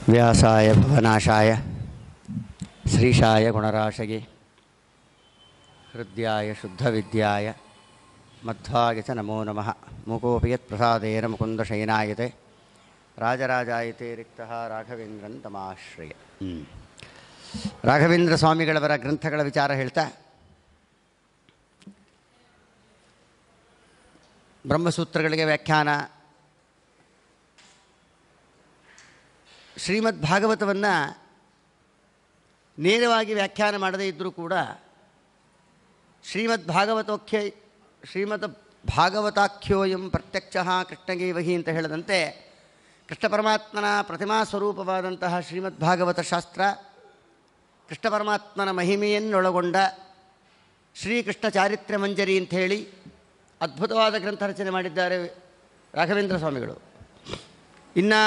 ವ್ಯಾಸಾಯ ಭವನಾಶಾಯ ಶ್ರೀಶಾಯ ಗುಣರಾಶಗೆ ಹೃದಯಾಯ ಶುದ್ಧವಿದ್ಯಾಯ ಮಧ್ವಾಯ ಚ ನಮೋ ನಮಃ ಮುಕೋಪಿ ಯತ್ ಪ್ರಸಾದೇನ ಮುಕುಂದಶಯನಾಯತೆ ರಾಜರಾಜಾಯತೆ ರಿಕ್ತಃ ರಾಘವೇಂದ್ರನ್ ತಮಾಶ್ರಯ ರಾಘವೇಂದ್ರ ಸ್ವಾಮಿಗಳವರ ಗ್ರಂಥಗಳ ವಿಚಾರ ಹೇಳ್ತಾ ಬ್ರಹ್ಮಸೂತ್ರಗಳಿಗೆ ವ್ಯಾಖ್ಯಾನ ಶ್ರೀಮದ್ ಭಾಗವತವನ್ನು ನೇರವಾಗಿ ವ್ಯಾಖ್ಯಾನ ಮಾಡದೇ ಇದ್ದರೂ ಕೂಡ ಶ್ರೀಮದ್ ಭಾಗವತೋಖ್ಯ ಶ್ರೀಮದ್ ಭಾಗವತಾಖ್ಯೋಯಂ ಪ್ರತ್ಯಕ್ಷ ಕೃಷ್ಣಗೇವಹಿ ಅಂತ ಹೇಳದಂತೆ ಕೃಷ್ಣ ಪರಮಾತ್ಮನ ಪ್ರತಿಮಾ ಸ್ವರೂಪವಾದಂತಹ ಶ್ರೀಮದ್ ಭಾಗವತ ಶಾಸ್ತ್ರ ಕೃಷ್ಣ ಪರಮಾತ್ಮನ ಮಹಿಮೆಯನ್ನೊಳಗೊಂಡ ಶ್ರೀಕೃಷ್ಣ ಚಾರಿತ್ರ್ಯ ಮಂಜರಿ ಅಂಥೇಳಿ ಅದ್ಭುತವಾದ ಗ್ರಂಥ ರಚನೆ ಮಾಡಿದ್ದಾರೆ ರಾಘವೇಂದ್ರ ಸ್ವಾಮಿಗಳು ಇನ್ನು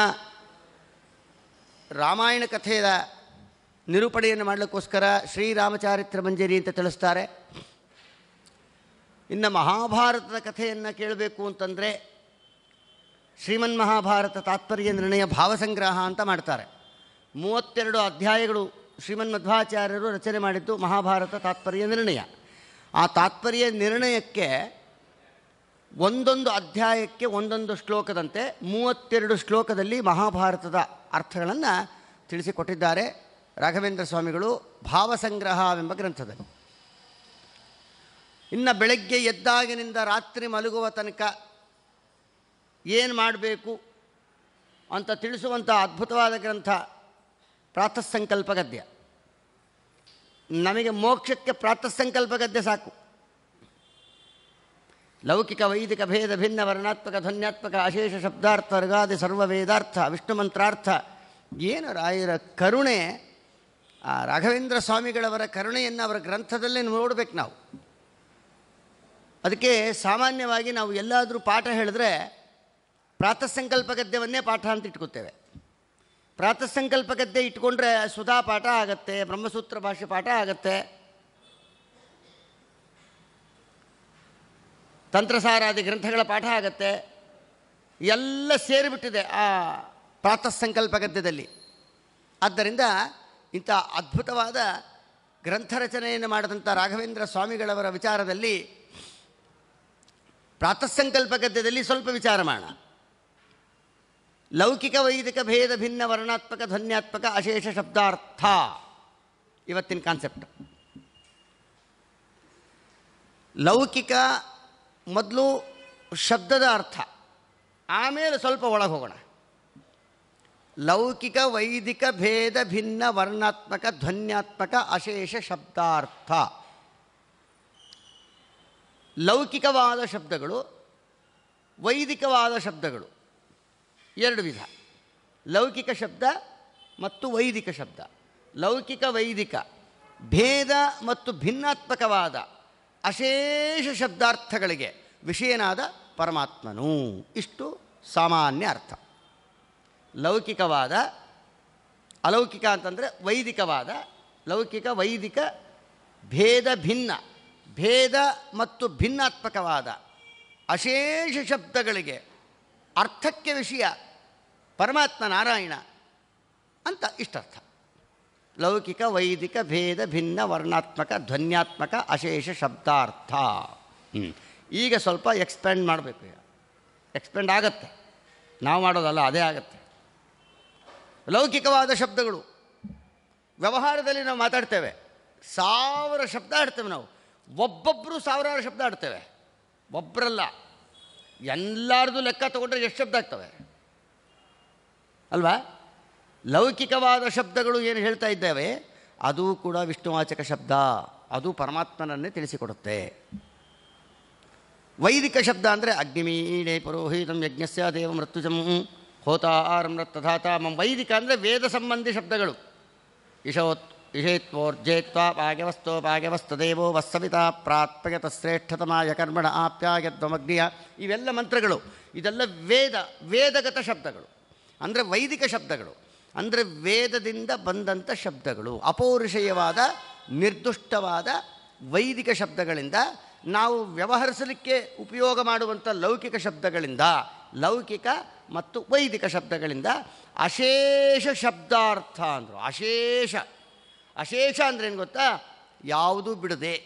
ರಾಮಾಯಣ ಕಥೆಯ ನಿರೂಪಣೆಯನ್ನು ಮಾಡಲಿಕ್ಕೋಸ್ಕರ ಶ್ರೀರಾಮಚಾರಿತ್ರ ಮಂಜರಿ ಅಂತ ತಿಳಿಸ್ತಾರೆ ಇನ್ನು ಮಹಾಭಾರತದ ಕಥೆಯನ್ನು ಕೇಳಬೇಕು ಅಂತಂದರೆ ಶ್ರೀಮನ್ ಮಹಾಭಾರತ ತಾತ್ಪರ್ಯ ನಿರ್ಣಯ ಭಾವಸಂಗ್ರಹ ಅಂತ ಮಾಡ್ತಾರೆ ಮೂವತ್ತೆರಡು ಅಧ್ಯಾಯಗಳು ಶ್ರೀಮನ್ ಮಧ್ವಾಚಾರ್ಯರು ರಚನೆ ಮಾಡಿದ್ದು ಮಹಾಭಾರತ ತಾತ್ಪರ್ಯ ನಿರ್ಣಯ ಆ ತಾತ್ಪರ್ಯ ನಿರ್ಣಯಕ್ಕೆ ಒಂದೊಂದು ಅಧ್ಯಾಯಕ್ಕೆ ಒಂದೊಂದು ಶ್ಲೋಕದಂತೆ ಮೂವತ್ತೆರಡು ಶ್ಲೋಕದಲ್ಲಿ ಮಹಾಭಾರತದ ಅರ್ಥಗಳನ್ನು ತಿಳಿಸಿಕೊಟ್ಟಿದ್ದಾರೆ ರಾಘವೇಂದ್ರ ಸ್ವಾಮಿಗಳು ಭಾವಸಂಗ್ರಹವೆಂಬ ಗ್ರಂಥದಲ್ಲಿ ಇನ್ನು ಬೆಳಗ್ಗೆ ಎದ್ದಾಗಿನಿಂದ ರಾತ್ರಿ ಮಲಗುವ ತನಕ ಏನು ಮಾಡಬೇಕು ಅಂತ ತಿಳಿಸುವಂಥ ಅದ್ಭುತವಾದ ಗ್ರಂಥ ಪ್ರಾತಃಸಂಕಲ್ಪ ಗದ್ಯ ನಮಗೆ ಮೋಕ್ಷಕ್ಕೆ ಪ್ರಾತಃಸಂಕಲ್ಪ ಗದ್ಯ ಸಾಕು ಲೌಕಿಕ ವೈದಿಕ ಭೇದ ಭಿನ್ನ ವರ್ಣಾತ್ಮಕ ಧ್ವನ್ಯಾತ್ಮಕ ಅಶೇಷ ಶಬ್ದಾರ್ಥ ವರ್ಗಾದಿ ಸರ್ವ ವೇದಾರ್ಥ ವಿಷ್ಣು ಮಂತ್ರಾರ್ಥ ಏನು ರಾಯರ ಕರುಣೆ ಆ ರಾಘವೇಂದ್ರ ಸ್ವಾಮಿಗಳವರ ಕರುಣೆಯನ್ನು ಅವರ ಗ್ರಂಥದಲ್ಲೇ ನೋಡಬೇಕು ನಾವು ಅದಕ್ಕೆ ಸಾಮಾನ್ಯವಾಗಿ ನಾವು ಎಲ್ಲಾದರೂ ಪಾಠ ಹೇಳಿದ್ರೆ ಪ್ರಾತಃಸಂಕಲ್ಪ ಗದ್ಯವನ್ನೇ ಪಾಠ ಅಂತ ಇಟ್ಕೋತೇವೆ ಪ್ರಾತಃಸಂಕಲ್ಪ ಗದ್ದೆ ಇಟ್ಕೊಂಡ್ರೆ ಸುಧಾ ಪಾಠ ಆಗತ್ತೆ ಬ್ರಹ್ಮಸೂತ್ರ ಭಾಷೆ ಪಾಠ ಆಗತ್ತೆ ತಂತ್ರಸಾರಾದಿ ಗ್ರಂಥಗಳ ಪಾಠ ಆಗತ್ತೆ ಎಲ್ಲ ಸೇರಿಬಿಟ್ಟಿದೆ ಆ ಪ್ರಾತಃಸಂಕಲ್ಪ ಗದ್ಯದಲ್ಲಿ ಆದ್ದರಿಂದ ಇಂಥ ಅದ್ಭುತವಾದ ಗ್ರಂಥ ರಚನೆಯನ್ನು ಮಾಡಿದಂಥ ರಾಘವೇಂದ್ರ ಸ್ವಾಮಿಗಳವರ ವಿಚಾರದಲ್ಲಿ ಪ್ರಾತಃಸಂಕಲ್ಪ ಗದ್ಯದಲ್ಲಿ ಸ್ವಲ್ಪ ವಿಚಾರ ಮಾಡೋಣ ಲೌಕಿಕ ವೈದಿಕ ಭೇದ ಭಿನ್ನ ವರ್ಣಾತ್ಮಕ ಧ್ವನ್ಯಾತ್ಮಕ ಅಶೇಷ ಶಬ್ದಾರ್ಥ ಇವತ್ತಿನ ಕಾನ್ಸೆಪ್ಟ್ ಲೌಕಿಕ ಮೊದಲು ಶಬ್ದದ ಅರ್ಥ ಆಮೇಲೆ ಸ್ವಲ್ಪ ಒಳಗೆ ಹೋಗೋಣ ಲೌಕಿಕ ವೈದಿಕ ಭೇದ ಭಿನ್ನ ವರ್ಣಾತ್ಮಕ ಧ್ವನ್ಯಾತ್ಮಕ ಅಶೇಷ ಶಬ್ದಾರ್ಥ ಲೌಕಿಕವಾದ ಶಬ್ದಗಳು ವೈದಿಕವಾದ ಶಬ್ದಗಳು ಎರಡು ವಿಧ ಲೌಕಿಕ ಶಬ್ದ ಮತ್ತು ವೈದಿಕ ಶಬ್ದ ಲೌಕಿಕ ವೈದಿಕ ಭೇದ ಮತ್ತು ಭಿನ್ನಾತ್ಮಕವಾದ ಅಶೇಷ ಶಬ್ದಾರ್ಥಗಳಿಗೆ ವಿಷಯನಾದ ಪರಮಾತ್ಮನು ಇಷ್ಟು ಸಾಮಾನ್ಯ ಅರ್ಥ ಲೌಕಿಕವಾದ ಅಲೌಕಿಕ ಅಂತಂದರೆ ವೈದಿಕವಾದ ಲೌಕಿಕ ವೈದಿಕ ಭೇದ ಭಿನ್ನ ಭೇದ ಮತ್ತು ಭಿನ್ನಾತ್ಮಕವಾದ ಅಶೇಷ ಶಬ್ದಗಳಿಗೆ ಅರ್ಥಕ್ಕೆ ವಿಷಯ ಪರಮಾತ್ಮ ನಾರಾಯಣ ಅಂತ ಇಷ್ಟರ್ಥ ಲೌಕಿಕ ವೈದಿಕ ಭೇದ ಭಿನ್ನ ವರ್ಣಾತ್ಮಕ ಧ್ವನ್ಯಾತ್ಮಕ ಅಶೇಷ ಶಬ್ದಾರ್ಥ ಈಗ ಸ್ವಲ್ಪ ಎಕ್ಸ್ಪೆಂಡ್ ಮಾಡಬೇಕು ಈಗ ಎಕ್ಸ್ಪೆಂಡ್ ಆಗತ್ತೆ ನಾವು ಮಾಡೋದಲ್ಲ ಅದೇ ಆಗತ್ತೆ ಲೌಕಿಕವಾದ ಶಬ್ದಗಳು ವ್ಯವಹಾರದಲ್ಲಿ ನಾವು ಮಾತಾಡ್ತೇವೆ ಸಾವಿರ ಶಬ್ದ ಆಡ್ತೇವೆ ನಾವು ಒಬ್ಬೊಬ್ಬರು ಸಾವಿರಾರು ಶಬ್ದ ಆಡ್ತೇವೆ ಒಬ್ಬರಲ್ಲ ಎಲ್ಲರದು ಲೆಕ್ಕ ತಗೊಂಡ್ರೆ ಎಷ್ಟು ಶಬ್ದ ಆಗ್ತವೆ ಅಲ್ವಾ ಲೌಕಿಕವಾದ ಶಬ್ದಗಳು ಏನು ಹೇಳ್ತಾ ಇದ್ದೇವೆ ಅದು ಕೂಡ ವಿಷ್ಣುವಾಚಕ ಶಬ್ದ ಅದು ಪರಮಾತ್ಮನನ್ನೇ ತಿಳಿಸಿಕೊಡುತ್ತೆ ವೈದಿಕ ಶಬ್ದ ಅಂದರೆ ಅಗ್ನಿಮೀಣೆ ಪುರೋಹಿತಂ ಯಜ್ಞಸ್ಯ ದೇವ ಮೃತ್ಯುಜಂ ಹೋತಾರಂ ರಕ್ತಧಾತ ಮಂ ವೈದಿಕ ಅಂದರೆ ವೇದ ಸಂಬಂಧಿ ಶಬ್ದಗಳು ಇಶೋತ್ ಇಷೇತ್ವೋರ್ಜೇತ್ವಾ ಪಾಗ್ಯವಸ್ತೋ ಪಾಗ್ಯವಸ್ತದೇವೋ ವತ್ಸವಿತ ಪ್ರಾತ್ಪಯತ ಶ್ರೇಷ್ಠತಮಾಯ ಕರ್ಮಣ ಆಪ್ಯಾಯತ್ವಮಗ್ನಿಯ ಇವೆಲ್ಲ ಮಂತ್ರಗಳು ಇದೆಲ್ಲ ವೇದ ವೇದಗತ ಶಬ್ದಗಳು ಅಂದರೆ ವೈದಿಕ ಶಬ್ದಗಳು ಅಂದರೆ ವೇದದಿಂದ ಬಂದಂಥ ಶಬ್ದಗಳು ಅಪೌರುಷೇಯವಾದ ನಿರ್ದುಷ್ಟವಾದ ವೈದಿಕ ಶಬ್ದಗಳಿಂದ ನಾವು ವ್ಯವಹರಿಸಲಿಕ್ಕೆ ಉಪಯೋಗ ಮಾಡುವಂಥ ಲೌಕಿಕ ಶಬ್ದಗಳಿಂದ ಲೌಕಿಕ ಮತ್ತು ವೈದಿಕ ಶಬ್ದಗಳಿಂದ ಅಶೇಷ ಶಬ್ದಾರ್ಥ ಅಂದರು ಅಶೇಷ ಅಶೇಷ ಅಂದ್ರೆ ಏನು ಗೊತ್ತಾ ಯಾವುದು ಬಿಡದೆ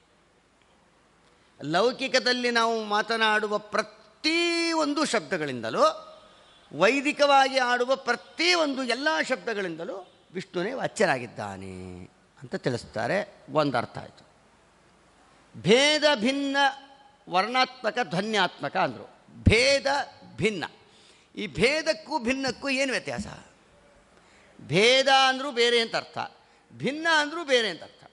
ಲೌಕಿಕದಲ್ಲಿ ನಾವು ಮಾತನಾಡುವ ಪ್ರತಿಯೊಂದು ಶಬ್ದಗಳಿಂದಲೂ ವೈದಿಕವಾಗಿ ಆಡುವ ಪ್ರತಿಯೊಂದು ಎಲ್ಲ ಶಬ್ದಗಳಿಂದಲೂ ವಿಷ್ಣುನೇ ವಾಚ್ಯರಾಗಿದ್ದಾನೆ ಅಂತ ತಿಳಿಸ್ತಾರೆ ಒಂದು ಅರ್ಥ ಆಯಿತು ಭೇದ ಭಿನ್ನ ವರ್ಣಾತ್ಮಕ ಧ್ವನ್ಯಾತ್ಮಕ ಅಂದರು ಭೇದ ಭಿನ್ನ ಈ ಭೇದಕ್ಕೂ ಭಿನ್ನಕ್ಕೂ ಏನು ವ್ಯತ್ಯಾಸ ಭೇದ ಅಂದರೂ ಬೇರೆ ಅಂತ ಅರ್ಥ ಭಿನ್ನ ಅಂದರೂ ಬೇರೆ ಅಂತ ಅರ್ಥ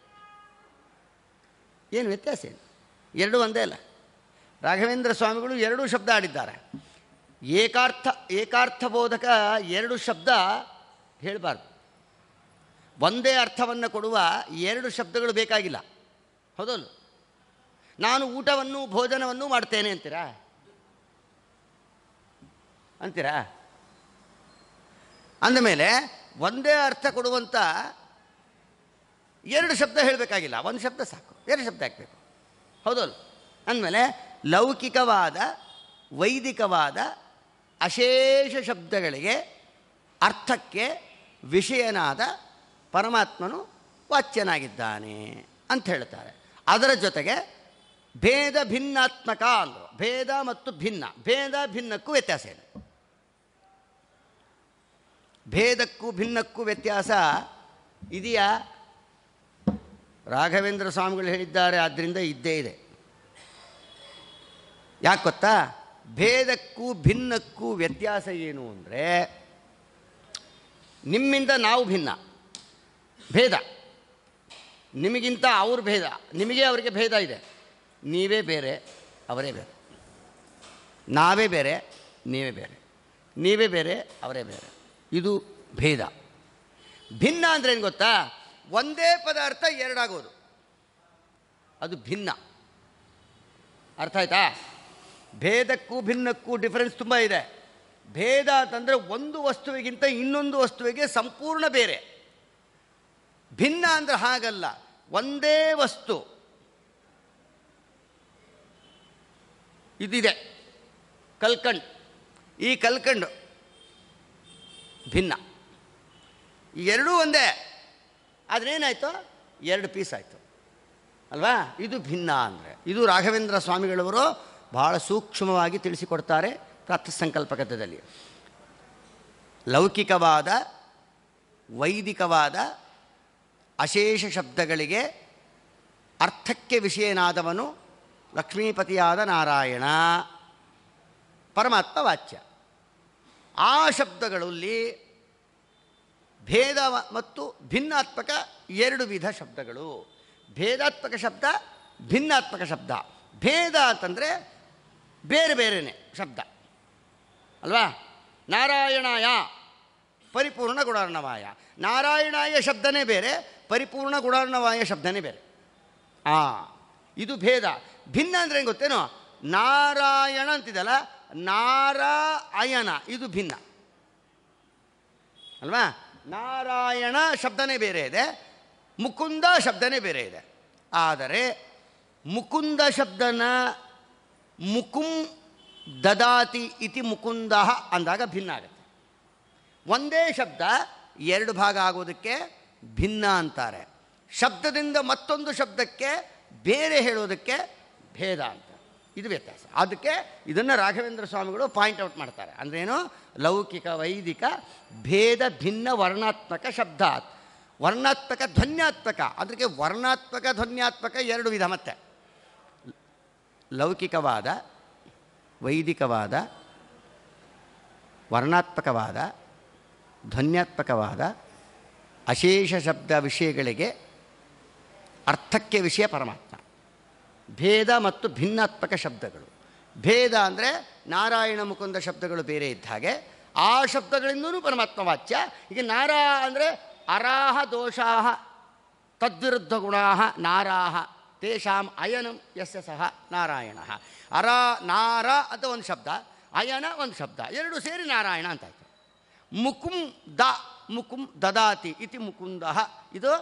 ಏನು ವ್ಯತ್ಯಾಸ ಏನು ಎರಡೂ ಒಂದೇ ಅಲ್ಲ ರಾಘವೇಂದ್ರ ಸ್ವಾಮಿಗಳು ಎರಡೂ ಶಬ್ದ ಆಡಿದ್ದಾರೆ ಏಕಾರ್ಥ ಏಕಾರ್ಥ ಬೋಧಕ ಎರಡು ಶಬ್ದ ಹೇಳಬಾರ್ದು ಒಂದೇ ಅರ್ಥವನ್ನು ಕೊಡುವ ಎರಡು ಶಬ್ದಗಳು ಬೇಕಾಗಿಲ್ಲ ಹೌದಲ್ಲ ನಾನು ಊಟವನ್ನು ಭೋಜನವನ್ನು ಮಾಡ್ತೇನೆ ಅಂತೀರಾ ಅಂತೀರಾ ಅಂದಮೇಲೆ ಒಂದೇ ಅರ್ಥ ಕೊಡುವಂಥ ಎರಡು ಶಬ್ದ ಹೇಳಬೇಕಾಗಿಲ್ಲ ಒಂದು ಶಬ್ದ ಸಾಕು ಎರಡು ಶಬ್ದ ಹಾಕಬೇಕು ಹೌದಲ್ಲ ಅಂದಮೇಲೆ ಲೌಕಿಕವಾದ ವೈದಿಕವಾದ ಅಶೇಷ ಶಬ್ದಗಳಿಗೆ ಅರ್ಥಕ್ಕೆ ವಿಷಯನಾದ ಪರಮಾತ್ಮನು ವಾಚ್ಯನಾಗಿದ್ದಾನೆ ಅಂತ ಹೇಳ್ತಾರೆ ಅದರ ಜೊತೆಗೆ ಭೇದ ಭಿನ್ನಾತ್ಮಕ ಅಂದರು ಭೇದ ಮತ್ತು ಭಿನ್ನ ಭೇದ ಭಿನ್ನಕ್ಕೂ ವ್ಯತ್ಯಾಸ ಇದೆ ಭೇದಕ್ಕೂ ಭಿನ್ನಕ್ಕೂ ವ್ಯತ್ಯಾಸ ಇದೆಯಾ ರಾಘವೇಂದ್ರ ಸ್ವಾಮಿಗಳು ಹೇಳಿದ್ದಾರೆ ಆದ್ದರಿಂದ ಇದ್ದೇ ಇದೆ ಯಾಕೆ ಗೊತ್ತಾ ಭೇದಕ್ಕೂ ಭಿನ್ನಕ್ಕೂ ವ್ಯತ್ಯಾಸ ಏನು ಅಂದರೆ ನಿಮ್ಮಿಂದ ನಾವು ಭಿನ್ನ ಭೇದ ನಿಮಗಿಂತ ಅವ್ರ ಭೇದ ನಿಮಗೆ ಅವರಿಗೆ ಭೇದ ಇದೆ ನೀವೇ ಬೇರೆ ಅವರೇ ಬೇರೆ ನಾವೇ ಬೇರೆ ನೀವೇ ಬೇರೆ ನೀವೇ ಬೇರೆ ಅವರೇ ಬೇರೆ ಇದು ಭೇದ ಭಿನ್ನ ಅಂದ್ರೆ ಏನು ಗೊತ್ತಾ ಒಂದೇ ಪದಾರ್ಥ ಎರಡಾಗೋದು ಅದು ಭಿನ್ನ ಅರ್ಥ ಆಯ್ತಾ ಭೇದಕ್ಕೂ ಭಿನ್ನಕ್ಕೂ ಡಿಫರೆನ್ಸ್ ತುಂಬ ಇದೆ ಭೇದ ಅಂತಂದರೆ ಒಂದು ವಸ್ತುವಿಗಿಂತ ಇನ್ನೊಂದು ವಸ್ತುವಿಗೆ ಸಂಪೂರ್ಣ ಬೇರೆ ಭಿನ್ನ ಅಂದ್ರೆ ಹಾಗಲ್ಲ ಒಂದೇ ವಸ್ತು ಇದಿದೆ ಕಲ್ಕಂಡ್ ಈ ಕಲ್ಕಂಡು ಭಿನ್ನ ಈ ಎರಡೂ ಒಂದೇ ಆದರೆ ಏನಾಯಿತು ಎರಡು ಪೀಸ್ ಆಯಿತು ಅಲ್ವಾ ಇದು ಭಿನ್ನ ಅಂದರೆ ಇದು ರಾಘವೇಂದ್ರ ಸ್ವಾಮಿಗಳವರು ಬಹಳ ಸೂಕ್ಷ್ಮವಾಗಿ ತಿಳಿಸಿಕೊಡ್ತಾರೆ ಪ್ರಾತಃಸಂಕಲ್ಪಕದಲ್ಲಿ ಲೌಕಿಕವಾದ ವೈದಿಕವಾದ ಅಶೇಷ ಶಬ್ದಗಳಿಗೆ ಅರ್ಥಕ್ಕೆ ವಿಷಯನಾದವನು ಲಕ್ಷ್ಮೀಪತಿಯಾದ ನಾರಾಯಣ ಪರಮಾತ್ಮ ವಾಚ್ಯ ಆ ಶಬ್ದಗಳಲ್ಲಿ ಭೇದ ಮತ್ತು ಭಿನ್ನಾತ್ಮಕ ಎರಡು ವಿಧ ಶಬ್ದಗಳು ಭೇದಾತ್ಮಕ ಶಬ್ದ ಭಿನ್ನಾತ್ಮಕ ಶಬ್ದ ಭೇದ ಅಂತಂದರೆ ಬೇರೆ ಬೇರೆಯೇ ಶಬ್ದ ಅಲ್ವಾ ನಾರಾಯಣಾಯ ಪರಿಪೂರ್ಣ ಗುಣಾರ್ಣವಾಯ ನಾರಾಯಣಾಯ ಶಬ್ದನೇ ಬೇರೆ ಪರಿಪೂರ್ಣ ಗುಣಾರ್ಣವಾಯ ಶಬ್ದನೇ ಬೇರೆ ಆ ಇದು ಭೇದ ಭಿನ್ನ ಅಂದರೆ ಏನು ಗೊತ್ತೇನೋ ನಾರಾಯಣ ಅಂತಿದಲ್ಲ ನಾರಾಯಣ ಇದು ಭಿನ್ನ ಅಲ್ವಾ ನಾರಾಯಣ ಶಬ್ದನೇ ಬೇರೆ ಇದೆ ಮುಕುಂದ ಶಬ್ದನೇ ಬೇರೆ ಇದೆ ಆದರೆ ಮುಕುಂದ ಶಬ್ದನ ಮುಕುಂ ದದಾತಿ ಇತಿ ಮುಕುಂದ ಅಂದಾಗ ಭಿನ್ನ ಆಗುತ್ತೆ ಒಂದೇ ಶಬ್ದ ಎರಡು ಭಾಗ ಆಗೋದಕ್ಕೆ ಭಿನ್ನ ಅಂತಾರೆ ಶಬ್ದದಿಂದ ಮತ್ತೊಂದು ಶಬ್ದಕ್ಕೆ ಬೇರೆ ಹೇಳೋದಕ್ಕೆ ಭೇದ ಅಂತ ಇದು ವ್ಯತ್ಯಾಸ ಅದಕ್ಕೆ ಇದನ್ನು ರಾಘವೇಂದ್ರ ಸ್ವಾಮಿಗಳು ಪಾಯಿಂಟ್ ಔಟ್ ಮಾಡ್ತಾರೆ ಅಂದ್ರೇನು ಲೌಕಿಕ ವೈದಿಕ ಭೇದ ಭಿನ್ನ ವರ್ಣಾತ್ಮಕ ಶಬ್ದ ವರ್ಣಾತ್ಮಕ ಧ್ವನ್ಯಾತ್ಮಕ ಅದಕ್ಕೆ ವರ್ಣಾತ್ಮಕ ಧ್ವನ್ಯಾತ್ಮಕ ಎರಡು ವಿಧ ಮತ್ತೆ ಲೌಕಿಕವಾದ ವೈದಿಕವಾದ ವರ್ಣಾತ್ಮಕವಾದ ಧ್ವನ್ಯಾತ್ಮಕವಾದ ಅಶೇಷ ಶಬ್ದ ವಿಷಯಗಳಿಗೆ ಅರ್ಥಕ್ಕೆ ವಿಷಯ ಪರಮಾತ್ಮ ಭೇದ ಮತ್ತು ಭಿನ್ನಾತ್ಮಕ ಶಬ್ದಗಳು ಭೇದ ಅಂದರೆ ನಾರಾಯಣ ಮುಕುಂದ ಶಬ್ದಗಳು ಬೇರೆ ಇದ್ದ ಹಾಗೆ ಆ ಶಬ್ದಗಳಿಂದಲೂ ಪರಮಾತ್ಮ ವಾಚ್ಯ ಈಗ ನಾರಾ ಅಂದರೆ ಅರಾಹ ದೋಷಾಹ ತದ್ವಿರುದ್ಧ ಗುಣಾ ನಾರಾಹ ತೇಷಾಂ ಅಯನಂ ಯಸ್ಯ ಸಹ ನಾರಾಯಣ ಅರ ನಾರ ಅಂತ ಒಂದು ಶಬ್ದ ಅಯನ ಒಂದು ಶಬ್ದ ಎರಡು ಸೇರಿ ನಾರಾಯಣ ಅಂತಾಯ್ತು ಮುಕುಂ ದ ಮುಕುಂ ದದಾತಿ ಇತಿ ಮುಕುಂದ ಇದು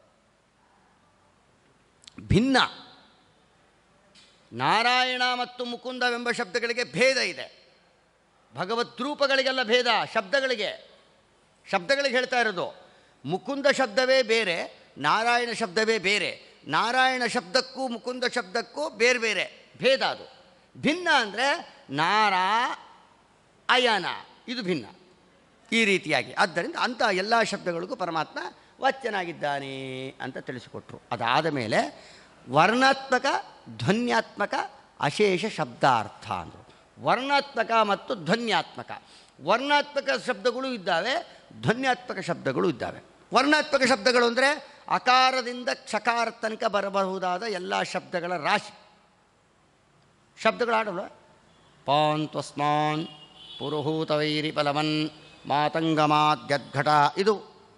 ಭಿನ್ನ ನಾರಾಯಣ ಮತ್ತು ಮುಕುಂದವೆಂಬ ಶಬ್ದಗಳಿಗೆ ಭೇದ ಇದೆ ಭಗವದ್ರೂಪಗಳಿಗೆಲ್ಲ ಭೇದ ಶಬ್ದಗಳಿಗೆ ಶಬ್ದಗಳಿಗೆ ಹೇಳ್ತಾ ಇರೋದು ಮುಕುಂದ ಶಬ್ದವೇ ಬೇರೆ ನಾರಾಯಣ ಶಬ್ದವೇ ಬೇರೆ ನಾರಾಯಣ ಶಬ್ದಕ್ಕೂ ಮುಕುಂದ ಶಬ್ದಕ್ಕೂ ಬೇರೆ ಬೇರೆ ಭೇದ ಅದು ಭಿನ್ನ ಅಂದರೆ ನಾರಾ ಅಯನ ಇದು ಭಿನ್ನ ಈ ರೀತಿಯಾಗಿ ಆದ್ದರಿಂದ ಅಂಥ ಎಲ್ಲ ಶಬ್ದಗಳಿಗೂ ಪರಮಾತ್ಮ ವಾಚ್ಯನಾಗಿದ್ದಾನೆ ಅಂತ ತಿಳಿಸಿಕೊಟ್ರು ಅದಾದ ಮೇಲೆ ವರ್ಣಾತ್ಮಕ ಧ್ವನ್ಯಾತ್ಮಕ ಅಶೇಷ ಶಬ್ದಾರ್ಥ ಅಂದರು ವರ್ಣಾತ್ಮಕ ಮತ್ತು ಧ್ವನ್ಯಾತ್ಮಕ ವರ್ಣಾತ್ಮಕ ಶಬ್ದಗಳು ಇದ್ದಾವೆ ಧ್ವನ್ಯಾತ್ಮಕ ಶಬ್ದಗಳು ಇದ್ದಾವೆ ವರ್ಣಾತ್ಮಕ ಶಬ್ದಗಳು ಅಂದರೆ ಅಕಾರದಿಂದ ಕ್ಷಕಾರ ತನಕ ಬರಬಹುದಾದ ಎಲ್ಲ ಶಬ್ದಗಳ ರಾಶಿ ಶಬ್ದಗಳು ಆಡಲ್ವ ಪಾನ್ ತ್ವಸ್ಮಾನ್ ಪುರುಹೂತವೈರಿ ಫಲವನ್ ಮಾತಂಗಮಾದ್ಯದ್ಘಟ ಇದು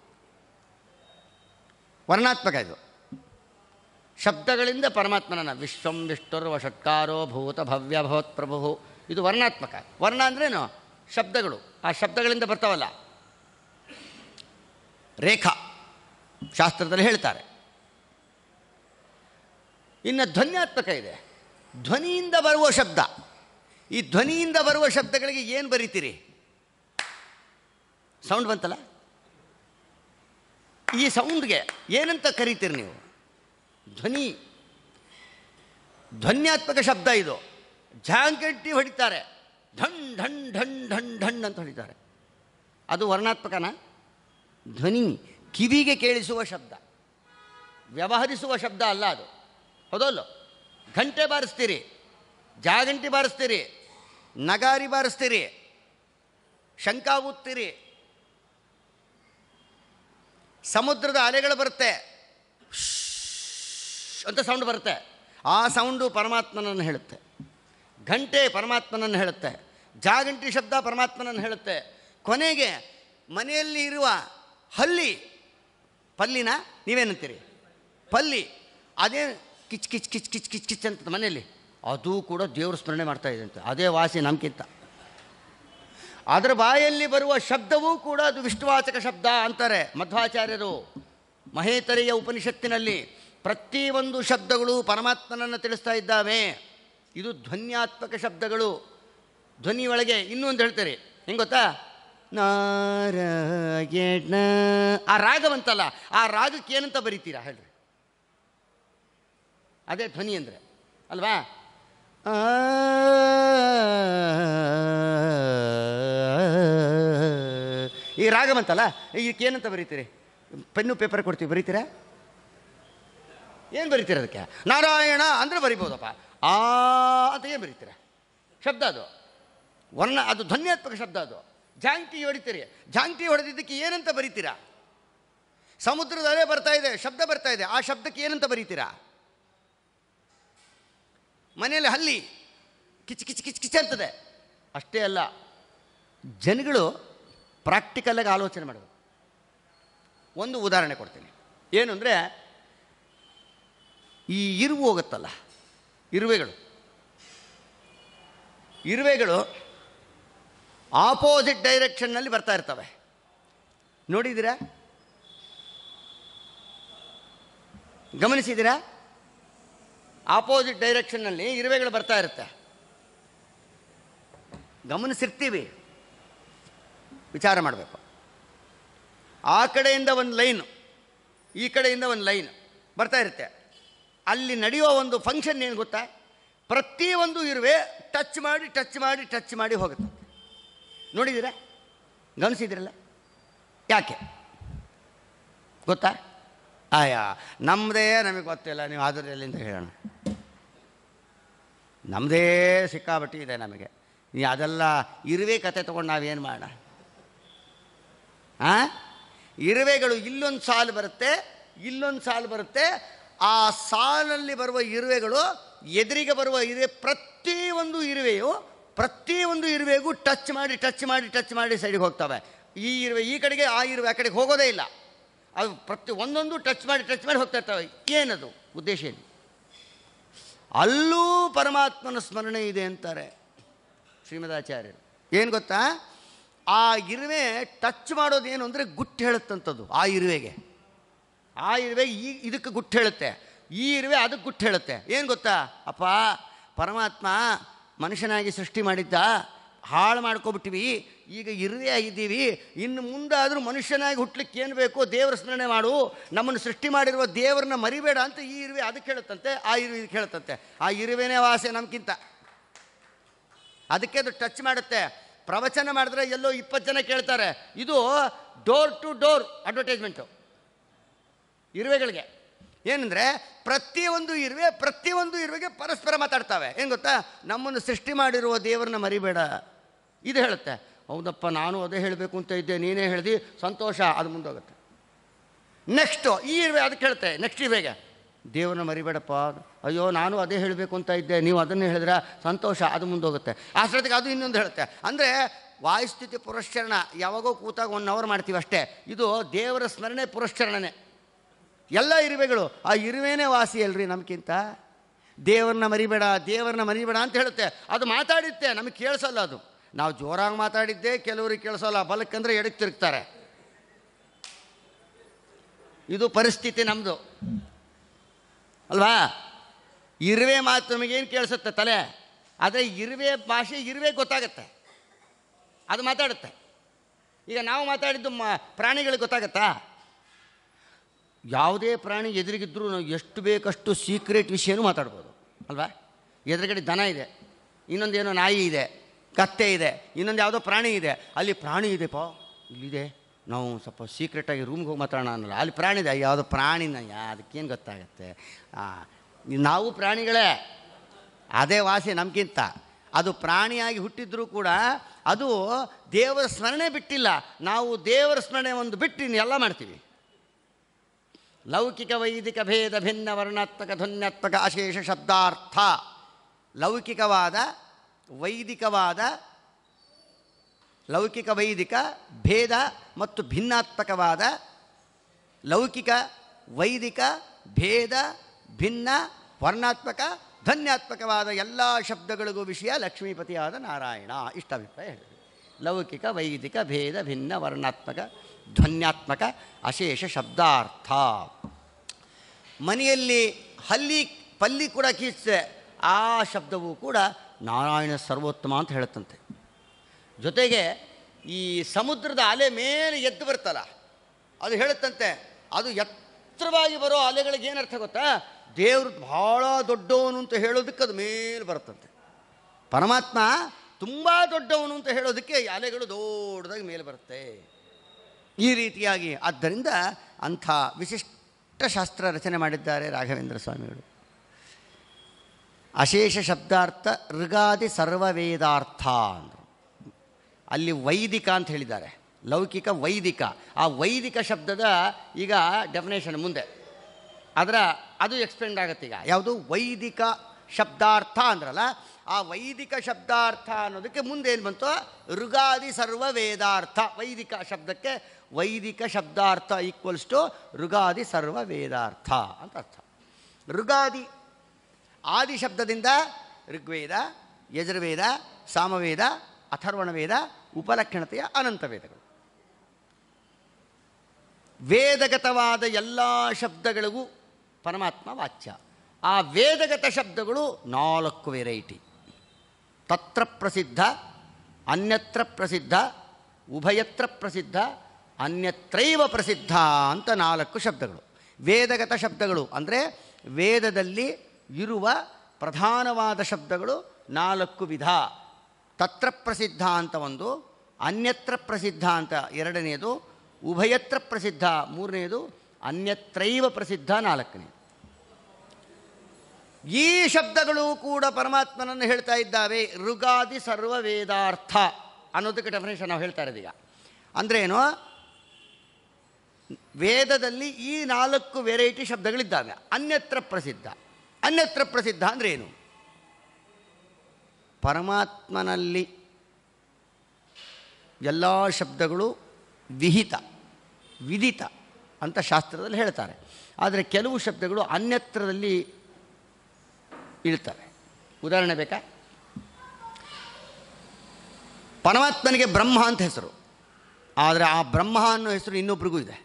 ವರ್ಣಾತ್ಮಕ ಇದು ಶಬ್ದಗಳಿಂದ ಪರಮಾತ್ಮನನ್ನ ವಿಶ್ವಂ ವಿಷ್ಣುರ್ವ ಷಟ್ಕಾರೋ ಭೂತ ಭವ್ಯ ಭವತ್ ಪ್ರಭು ಇದು ವರ್ಣಾತ್ಮಕ ವರ್ಣ ಅಂದ್ರೇನು ಶಬ್ದಗಳು ಆ ಶಬ್ದಗಳಿಂದ ಬರ್ತಾವಲ್ಲ ರೇಖಾ ಶಾಸ್ತ್ರದಲ್ಲಿ ಹೇಳ್ತಾರೆ ಇನ್ನು ಧ್ವನ್ಯಾತ್ಮಕ ಇದೆ ಧ್ವನಿಯಿಂದ ಬರುವ ಶಬ್ದ ಈ ಧ್ವನಿಯಿಂದ ಬರುವ ಶಬ್ದಗಳಿಗೆ ಏನು ಬರೀತೀರಿ ಸೌಂಡ್ ಬಂತಲ್ಲ ಈ ಸೌಂಡ್ಗೆ ಏನಂತ ಕರೀತೀರಿ ನೀವು ಧ್ವನಿ ಧ್ವನ್ಯಾತ್ಮಕ ಶಬ್ದ ಇದು ಜಾಂಗಟ್ಟಿ ಹೊಡಿತಾರೆ ಢಣ್ ಢಣ್ ಢಣ್ ಢಣ್ ಢಣ್ ಅಂತ ಹೊಡಿತಾರೆ ಅದು ವರ್ಣಾತ್ಮಕನ ಧ್ವನಿ ಕಿವಿಗೆ ಕೇಳಿಸುವ ಶಬ್ದ ವ್ಯವಹರಿಸುವ ಶಬ್ದ ಅಲ್ಲ ಅದು ಹೌದಲ್ಲೋ ಗಂಟೆ ಬಾರಿಸ್ತೀರಿ ಜಾಗಂಟಿ ಬಾರಿಸ್ತೀರಿ ನಗಾರಿ ಬಾರಿಸ್ತೀರಿ ಶಂಕ ಊದ್ತೀರಿ ಸಮುದ್ರದ ಅಲೆಗಳು ಬರುತ್ತೆ ಶ್ ಅಂತ ಸೌಂಡ್ ಬರುತ್ತೆ ಆ ಸೌಂಡು ಪರಮಾತ್ಮನನ್ನು ಹೇಳುತ್ತೆ ಗಂಟೆ ಪರಮಾತ್ಮನನ್ನು ಹೇಳುತ್ತೆ ಜಾಗಂಟಿ ಶಬ್ದ ಪರಮಾತ್ಮನನ್ನು ಹೇಳುತ್ತೆ ಕೊನೆಗೆ ಮನೆಯಲ್ಲಿ ಇರುವ ಹಲ್ಲಿ ಪಲ್ಲಿನ ನೀವೇನಂತೀರಿ ಪಲ್ಲಿ ಅದೇ ಕಿಚ್ ಕಿಚ್ ಕಿಚ್ ಕಿಚ್ ಕಿಚ್ ಕಿಚ್ ಅಂತ ಮನೆಯಲ್ಲಿ ಅದು ಕೂಡ ದೇವ್ರ ಸ್ಮರಣೆ ಮಾಡ್ತಾ ಇದೆ ಅಂತ ಅದೇ ವಾಸಿ ನಮ್ಗಿಂತ ಅದರ ಬಾಯಲ್ಲಿ ಬರುವ ಶಬ್ದವೂ ಕೂಡ ಅದು ವಿಷ್ಣುವಾಚಕ ಶಬ್ದ ಅಂತಾರೆ ಮಧ್ವಾಚಾರ್ಯರು ಮಹೇತರೆಯ ಉಪನಿಷತ್ತಿನಲ್ಲಿ ಪ್ರತಿಯೊಂದು ಶಬ್ದಗಳು ಪರಮಾತ್ಮನನ್ನು ತಿಳಿಸ್ತಾ ಇದ್ದಾವೆ ಇದು ಧ್ವನ್ಯಾತ್ಮಕ ಶಬ್ದಗಳು ಧ್ವನಿ ಒಳಗೆ ಇನ್ನೂ ಒಂದು ಹೇಳ್ತಾರೆ ಹೆಂಗೆ ಗೊತ್ತಾ ನಾರಾಯಣ ಆ ರಾಗ ಬಂತಲ್ಲ ಆ ರಾಗಕ್ಕೆ ಏನಂತ ಬರೀತೀರಾ ಹೇಳ್ರಿ ಅದೇ ಧ್ವನಿ ಅಂದರೆ ಅಲ್ವಾ ಆ ಈ ರಾಗ ಬಂತಲ್ಲ ಇದಕ್ಕೆ ಏನಂತ ಬರೀತೀರಿ ಪೆನ್ನು ಪೇಪರ್ ಕೊಡ್ತೀವಿ ಬರೀತೀರಾ ಏನು ಬರೀತೀರ ಅದಕ್ಕೆ ನಾರಾಯಣ ಅಂದರೆ ಬರಿಬೋದಪ್ಪ ಆ ಅಂತ ಏನು ಬರೀತೀರ ಶಬ್ದ ಅದು ವರ್ಣ ಅದು ಧ್ವನ್ಯಾತ್ಮಕ ಶಬ್ದ ಅದು ಜಾಂಟಿ ಹೊಡಿತೀರಿ ಜಾಂಟಿ ಹೊಡೆದಿದ್ದಕ್ಕೆ ಏನಂತ ಬರೀತೀರಾ ಸಮುದ್ರದ ಅಲೆ ಬರ್ತಾ ಇದೆ ಶಬ್ದ ಬರ್ತಾ ಇದೆ ಆ ಶಬ್ದಕ್ಕೆ ಏನಂತ ಬರೀತೀರಾ ಮನೆಯಲ್ಲಿ ಹಲ್ಲಿ ಕಿಚ್ ಕಿಚ್ ಕಿಚ್ ಕಿಚ್ ಅಂತದೆ ಅಷ್ಟೇ ಅಲ್ಲ ಜನಗಳು ಪ್ರಾಕ್ಟಿಕಲಾಗಿ ಆಲೋಚನೆ ಮಾಡಬೇಕು ಒಂದು ಉದಾಹರಣೆ ಕೊಡ್ತೀನಿ ಏನು ಅಂದರೆ ಈ ಇರುವು ಹೋಗುತ್ತಲ್ಲ ಇರುವೆಗಳು ಇರುವೆಗಳು ಆಪೋಸಿಟ್ ಡೈರೆಕ್ಷನ್ನಲ್ಲಿ ಬರ್ತಾ ಇರ್ತವೆ ನೋಡಿದ್ದೀರಾ ಗಮನಿಸಿದ್ದೀರಾ ಆಪೋಸಿಟ್ ಡೈರೆಕ್ಷನ್ನಲ್ಲಿ ಇರುವೆಗಳು ಬರ್ತಾ ಇರುತ್ತೆ ಗಮನಿಸಿರ್ತೀವಿ ವಿಚಾರ ಮಾಡಬೇಕು ಆ ಕಡೆಯಿಂದ ಒಂದು ಲೈನು ಈ ಕಡೆಯಿಂದ ಒಂದು ಲೈನ್ ಬರ್ತಾ ಇರುತ್ತೆ ಅಲ್ಲಿ ನಡೆಯುವ ಒಂದು ಫಂಕ್ಷನ್ ಏನು ಗೊತ್ತಾ ಪ್ರತಿಯೊಂದು ಇರುವೆ ಟಚ್ ಮಾಡಿ ಟಚ್ ಮಾಡಿ ಟಚ್ ಮಾಡಿ ಹೋಗುತ್ತೆ ನೋಡಿದ್ದೀರಾ ಗಮನಿಸಿದಿರಲ್ಲ ಯಾಕೆ ಗೊತ್ತಾ ಆಯಾ ನಮ್ಮದೇ ನಮಗೆ ಗೊತ್ತಿಲ್ಲ ನೀವು ಆದ್ರೆ ಎಲ್ಲಿಂದ ಹೇಳೋಣ ನಮ್ಮದೇ ಸಿಕ್ಕಾಬಟ್ಟಿ ಇದೆ ನಮಗೆ ನೀ ಅದೆಲ್ಲ ಇರುವೆ ಕತೆ ತೊಗೊಂಡು ನಾವೇನು ಮಾಡೋಣ ಆ ಇರುವೆಗಳು ಇಲ್ಲೊಂದು ಸಾಲು ಬರುತ್ತೆ ಇಲ್ಲೊಂದು ಸಾಲು ಬರುತ್ತೆ ಆ ಸಾಲಲ್ಲಿ ಬರುವ ಇರುವೆಗಳು ಎದುರಿಗೆ ಬರುವ ಇರುವೆ ಪ್ರತಿಯೊಂದು ಇರುವೆಯು ಪ್ರತಿಯೊಂದು ಇರುವೆಗೂ ಟಚ್ ಮಾಡಿ ಟಚ್ ಮಾಡಿ ಟಚ್ ಮಾಡಿ ಸೈಡಿಗೆ ಹೋಗ್ತವೆ ಈ ಇರುವೆ ಈ ಕಡೆಗೆ ಆ ಇರುವೆ ಆ ಕಡೆಗೆ ಹೋಗೋದೇ ಇಲ್ಲ ಅದು ಪ್ರತಿ ಒಂದೊಂದು ಟಚ್ ಮಾಡಿ ಟಚ್ ಮಾಡಿ ಹೋಗ್ತಾ ಇರ್ತವೆ ಏನದು ಉದ್ದೇಶ ಏನು ಅಲ್ಲೂ ಪರಮಾತ್ಮನ ಸ್ಮರಣೆ ಇದೆ ಅಂತಾರೆ ಶ್ರೀಮದಾಚಾರ್ಯರು ಏನು ಗೊತ್ತಾ ಆ ಇರುವೆ ಟಚ್ ಮಾಡೋದು ಏನು ಅಂದರೆ ಗುಟ್ಟು ಹೇಳುತ್ತಂಥದ್ದು ಆ ಇರುವೆಗೆ ಆ ಇರುವೆ ಈ ಇದಕ್ಕೆ ಗುಟ್ಟು ಹೇಳುತ್ತೆ ಈ ಇರುವೆ ಅದಕ್ಕೆ ಗುಟ್ಟು ಹೇಳುತ್ತೆ ಏನು ಗೊತ್ತಾ ಅಪ್ಪ ಪರಮಾತ್ಮ ಮನುಷ್ಯನಾಗಿ ಸೃಷ್ಟಿ ಮಾಡಿದ್ದ ಹಾಳು ಮಾಡ್ಕೊಬಿಟ್ಟಿವಿ ಈಗ ಇರುವೆ ಆಗಿದ್ದೀವಿ ಇನ್ನು ಮುಂದಾದರೂ ಮನುಷ್ಯನಾಗಿ ಹುಟ್ಲಿಕ್ಕೆ ಏನು ಬೇಕು ದೇವರ ಸ್ಮರಣೆ ಮಾಡು ನಮ್ಮನ್ನು ಸೃಷ್ಟಿ ಮಾಡಿರುವ ದೇವರನ್ನ ಮರಿಬೇಡ ಅಂತ ಈ ಇರುವೆ ಅದಕ್ಕೆ ಹೇಳುತ್ತಂತೆ ಆ ಇರುವೆ ಇದಕ್ಕೆ ಹೇಳುತ್ತಂತೆ ಆ ಇರುವೆನೇ ವಾಸೆ ನಮ್ಗಿಂತ ಅದಕ್ಕೆ ಅದು ಟಚ್ ಮಾಡುತ್ತೆ ಪ್ರವಚನ ಮಾಡಿದ್ರೆ ಎಲ್ಲೋ ಇಪ್ಪತ್ತು ಜನ ಕೇಳ್ತಾರೆ ಇದು ಡೋರ್ ಟು ಡೋರ್ ಅಡ್ವರ್ಟೈಸ್ಮೆಂಟು ಇರುವೆಗಳಿಗೆ ಏನಂದರೆ ಪ್ರತಿಯೊಂದು ಇರುವೆ ಪ್ರತಿಯೊಂದು ಇರುವೆಗೆ ಪರಸ್ಪರ ಮಾತಾಡ್ತಾವೆ ಏನು ಗೊತ್ತಾ ನಮ್ಮನ್ನು ಸೃಷ್ಟಿ ಮಾಡಿರುವ ದೇವರನ್ನ ಮರಿಬೇಡ ಇದು ಹೇಳುತ್ತೆ ಹೌದಪ್ಪ ನಾನು ಅದೇ ಹೇಳಬೇಕು ಅಂತ ಇದ್ದೆ ನೀನೇ ಹೇಳ್ದು ಸಂತೋಷ ಅದು ಮುಂದೋಗುತ್ತೆ ನೆಕ್ಸ್ಟು ಈ ಇರುವೆ ಅದಕ್ಕೆ ಹೇಳುತ್ತೆ ನೆಕ್ಸ್ಟ್ ಇರುವೆಗೆ ದೇವ್ರನ್ನ ಮರಿಬೇಡಪ್ಪ ಅಯ್ಯೋ ನಾನು ಅದೇ ಹೇಳಬೇಕು ಅಂತ ಇದ್ದೆ ನೀವು ಅದನ್ನೇ ಹೇಳಿದ್ರೆ ಸಂತೋಷ ಅದು ಮುಂದೋಗುತ್ತೆ ಅಷ್ಟೊತ್ತಿಗೆ ಅದು ಇನ್ನೊಂದು ಹೇಳುತ್ತೆ ಅಂದರೆ ವಾಯುಸ್ಥಿತಿ ಪುರಸ್ಚರಣ ಯಾವಾಗೋ ಕೂತಾಗ ಒನ್ ಅವರ್ ಮಾಡ್ತೀವಿ ಅಷ್ಟೇ ಇದು ದೇವರ ಸ್ಮರಣೆ ಪುರಸ್ಚರಣನೆ ಎಲ್ಲ ಇರುವೆಗಳು ಆ ಇರುವೆನೇ ವಾಸಿ ಅಲ್ರಿ ನಮ್ಗಿಂತ ದೇವ್ರನ್ನ ಮರಿಬೇಡ ದೇವ್ರನ್ನ ಮರಿಬೇಡ ಅಂತ ಹೇಳುತ್ತೆ ಅದು ಮಾತಾಡಿತ್ತೆ ನಮಗೆ ಕೇಳಿಸಲ್ಲ ಅದು ನಾವು ಜೋರಾಗಿ ಮಾತಾಡಿದ್ದೆ ಕೆಲವರಿಗೆ ಕೇಳಿಸಲ್ಲ ಬಲಕ್ಕಂದ್ರೆ ಎಡಕ್ಕೆ ತಿರುಗ್ತಾರೆ ಇದು ಪರಿಸ್ಥಿತಿ ನಮ್ಮದು ಅಲ್ವಾ ಇರುವೆ ಮಾತು ನಮಗೇನು ಕೇಳಿಸುತ್ತೆ ತಲೆ ಆದರೆ ಇರುವೆ ಭಾಷೆ ಇರುವೆ ಗೊತ್ತಾಗತ್ತೆ ಅದು ಮಾತಾಡುತ್ತೆ ಈಗ ನಾವು ಮಾತಾಡಿದ್ದು ಮ ಪ್ರಾಣಿಗಳಿಗೆ ಗೊತ್ತಾಗತ್ತಾ ಯಾವುದೇ ಪ್ರಾಣಿ ಎದುರಿಗಿದ್ರೂ ನಾವು ಎಷ್ಟು ಬೇಕಷ್ಟು ಸೀಕ್ರೆಟ್ ವಿಷಯನೂ ಮಾತಾಡ್ಬೋದು ಅಲ್ವಾ ಎದುರುಗಡೆ ದನ ಇದೆ ಇನ್ನೊಂದೇನೋ ನಾಯಿ ಇದೆ ಕತ್ತೆ ಇದೆ ಇನ್ನೊಂದು ಯಾವುದೋ ಪ್ರಾಣಿ ಇದೆ ಅಲ್ಲಿ ಪ್ರಾಣಿ ಇದೆಪ್ಪ ಇಲ್ಲಿದೆ ನಾವು ಸ್ವಲ್ಪ ಸೀಕ್ರೆಟಾಗಿ ರೂಮ್ಗೆ ಹೋಗಿ ಮಾತಾಡೋಣ ಅನ್ನಲ್ಲ ಅಲ್ಲಿ ಪ್ರಾಣಿ ಇದೆ ಯಾವುದೋ ಪ್ರಾಣಿನ ಯಾ ಅದಕ್ಕೇನು ಗೊತ್ತಾಗತ್ತೆ ನಾವು ಪ್ರಾಣಿಗಳೇ ಅದೇ ವಾಸಿ ನಮಗಿಂತ ಅದು ಪ್ರಾಣಿಯಾಗಿ ಹುಟ್ಟಿದ್ರೂ ಕೂಡ ಅದು ದೇವರ ಸ್ಮರಣೆ ಬಿಟ್ಟಿಲ್ಲ ನಾವು ದೇವರ ಸ್ಮರಣೆ ಒಂದು ಬಿಟ್ಟು ಇನ್ನು ಎಲ್ಲ ಮಾಡ್ತೀವಿ ಲೌಕಿಕ ವೈದಿಕ ಭೇದ ಭಿನ್ನ ವರ್ಣಾತ್ಮಕ ಧ್ವನ್ಯಾತ್ಮಕ ಅಶೇಷ ಶಬ್ದಾರ್ಥ ಲೌಕಿಕವಾದ ವೈದಿಕವಾದ ಲೌಕಿಕ ವೈದಿಕ ಭೇದ ಮತ್ತು ಭಿನ್ನಾತ್ಮಕವಾದ ಲೌಕಿಕ ವೈದಿಕ ಭೇದ ಭಿನ್ನ ವರ್ಣಾತ್ಮಕ ಧನ್ಯಾತ್ಮಕವಾದ ಎಲ್ಲ ಶಬ್ದಗಳಿಗೂ ವಿಷಯ ಲಕ್ಷ್ಮೀಪತಿಯಾದ ನಾರಾಯಣ ಇಷ್ಟ ಅಭಿಪ್ರಾಯ ಹೇಳಿದೆ ಲೌಕಿಕ ವೈದಿಕ ಭೇದ ಭಿನ್ನ ವರ್ಣಾತ್ಮಕ ಧ್ವನ್ಯಾತ್ಮಕ ಅಶೇಷ ಶಬ್ದಾರ್ಥ ಮನೆಯಲ್ಲಿ ಹಲ್ಲಿ ಪಲ್ಲಿ ಕೂಡ ಕೀಚೆ ಆ ಶಬ್ದವೂ ಕೂಡ ನಾರಾಯಣ ಸರ್ವೋತ್ತಮ ಅಂತ ಹೇಳುತ್ತಂತೆ ಜೊತೆಗೆ ಈ ಸಮುದ್ರದ ಅಲೆ ಮೇಲೆ ಎದ್ದು ಬರ್ತಲ್ಲ ಅದು ಹೇಳುತ್ತಂತೆ ಅದು ಎತ್ತರವಾಗಿ ಬರೋ ಅಲೆಗಳಿಗೆ ಏನು ಅರ್ಥ ಗೊತ್ತಾ ದೇವರು ಭಾಳ ದೊಡ್ಡವನು ಅಂತ ಹೇಳೋದಕ್ಕೆ ಅದು ಮೇಲೆ ಬರುತ್ತಂತೆ ಪರಮಾತ್ಮ ತುಂಬ ದೊಡ್ಡವನು ಅಂತ ಹೇಳೋದಕ್ಕೆ ಈ ಅಲೆಗಳು ದೊಡ್ಡದಾಗಿ ಮೇಲೆ ಬರುತ್ತೆ ಈ ರೀತಿಯಾಗಿ ಆದ್ದರಿಂದ ಅಂಥ ವಿಶಿಷ್ಟ ಶಾಸ್ತ್ರ ರಚನೆ ಮಾಡಿದ್ದಾರೆ ರಾಘವೇಂದ್ರ ಸ್ವಾಮಿಗಳು ಅಶೇಷ ಶಬ್ದಾರ್ಥ ಋಗಾದಿ ಸರ್ವವೇದಾರ್ಥ ಅಂದರು ಅಲ್ಲಿ ವೈದಿಕ ಅಂತ ಹೇಳಿದ್ದಾರೆ ಲೌಕಿಕ ವೈದಿಕ ಆ ವೈದಿಕ ಶಬ್ದದ ಈಗ ಡೆಫಿನೇಷನ್ ಮುಂದೆ ಅದರ ಅದು ಎಕ್ಸ್ಪ್ಲೆಂಡ್ ಆಗುತ್ತೆ ಈಗ ಯಾವುದು ವೈದಿಕ ಶಬ್ದಾರ್ಥ ಅಂದ್ರಲ್ಲ ಆ ವೈದಿಕ ಶಬ್ದಾರ್ಥ ಅನ್ನೋದಕ್ಕೆ ಮುಂದೆ ಏನು ಬಂತು ಋಗಾದಿ ಸರ್ವ ವೇದಾರ್ಥ ವೈದಿಕ ಶಬ್ದಕ್ಕೆ ವೈದಿಕ ಶಬ್ದಾರ್ಥ ಈಕ್ವಲ್ಸ್ ಟು ಋಗಾದಿ ಸರ್ವ ವೇದಾರ್ಥ ಅಂತ ಅರ್ಥ ಋಗಾದಿ ಆದಿ ಶಬ್ದದಿಂದ ಋಗ್ವೇದ ಯಜುರ್ವೇದ ಸಾಮವೇದ ಅಥರ್ವಣ ವೇದ ಉಪಲಕ್ಷಣತೆಯ ಅನಂತ ವೇದಗಳು ವೇದಗತವಾದ ಎಲ್ಲ ಶಬ್ದಗಳಿಗೂ ಪರಮಾತ್ಮ ವಾಚ್ಯ ಆ ವೇದಗತ ಶಬ್ದಗಳು ನಾಲ್ಕು ವೆರೈಟಿ ತತ್ರ ಪ್ರಸಿದ್ಧ ಅನ್ಯತ್ರ ಪ್ರಸಿದ್ಧ ಉಭಯತ್ರ ಪ್ರಸಿದ್ಧ ಅನ್ಯತ್ರೈವ ಪ್ರಸಿದ್ಧ ಅಂತ ನಾಲ್ಕು ಶಬ್ದಗಳು ವೇದಗತ ಶಬ್ದಗಳು ಅಂದರೆ ವೇದದಲ್ಲಿ ಇರುವ ಪ್ರಧಾನವಾದ ಶಬ್ದಗಳು ನಾಲ್ಕು ವಿಧ ತತ್ರ ಪ್ರಸಿದ್ಧ ಅಂತ ಒಂದು ಅನ್ಯತ್ರ ಪ್ರಸಿದ್ಧ ಅಂತ ಎರಡನೆಯದು ಉಭಯತ್ರ ಪ್ರಸಿದ್ಧ ಮೂರನೆಯದು ಅನ್ಯತ್ರೈವ ಪ್ರಸಿದ್ಧ ನಾಲ್ಕನೇ ಈ ಶಬ್ದಗಳು ಕೂಡ ಪರಮಾತ್ಮನನ್ನು ಹೇಳ್ತಾ ಇದ್ದಾವೆ ಋಗಾದಿ ಸರ್ವ ವೇದಾರ್ಥ ಅನ್ನೋದಕ್ಕೆ ಡೆಫಿನೇಷನ್ ನಾವು ಹೇಳ್ತಾ ಇರೋದೀಗ ಅಂದ್ರೇನು ವೇದದಲ್ಲಿ ಈ ನಾಲ್ಕು ವೆರೈಟಿ ಶಬ್ದಗಳಿದ್ದಾವೆ ಅನ್ಯತ್ರ ಪ್ರಸಿದ್ಧ ಅನ್ಯತ್ರ ಪ್ರಸಿದ್ಧ ಅಂದರೆ ಏನು ಪರಮಾತ್ಮನಲ್ಲಿ ಎಲ್ಲ ಶಬ್ದಗಳು ವಿಹಿತ ವಿದಿತ ಅಂತ ಶಾಸ್ತ್ರದಲ್ಲಿ ಹೇಳ್ತಾರೆ ಆದರೆ ಕೆಲವು ಶಬ್ದಗಳು ಅನ್ಯತ್ರದಲ್ಲಿ ಇಳ್ತವೆ ಉದಾಹರಣೆ ಬೇಕಾ ಪರಮಾತ್ಮನಿಗೆ ಬ್ರಹ್ಮ ಅಂತ ಹೆಸರು ಆದರೆ ಆ ಬ್ರಹ್ಮ ಅನ್ನೋ ಹೆಸರು ಇನ್ನೊಬ್ರಿಗೂ ಇದೆ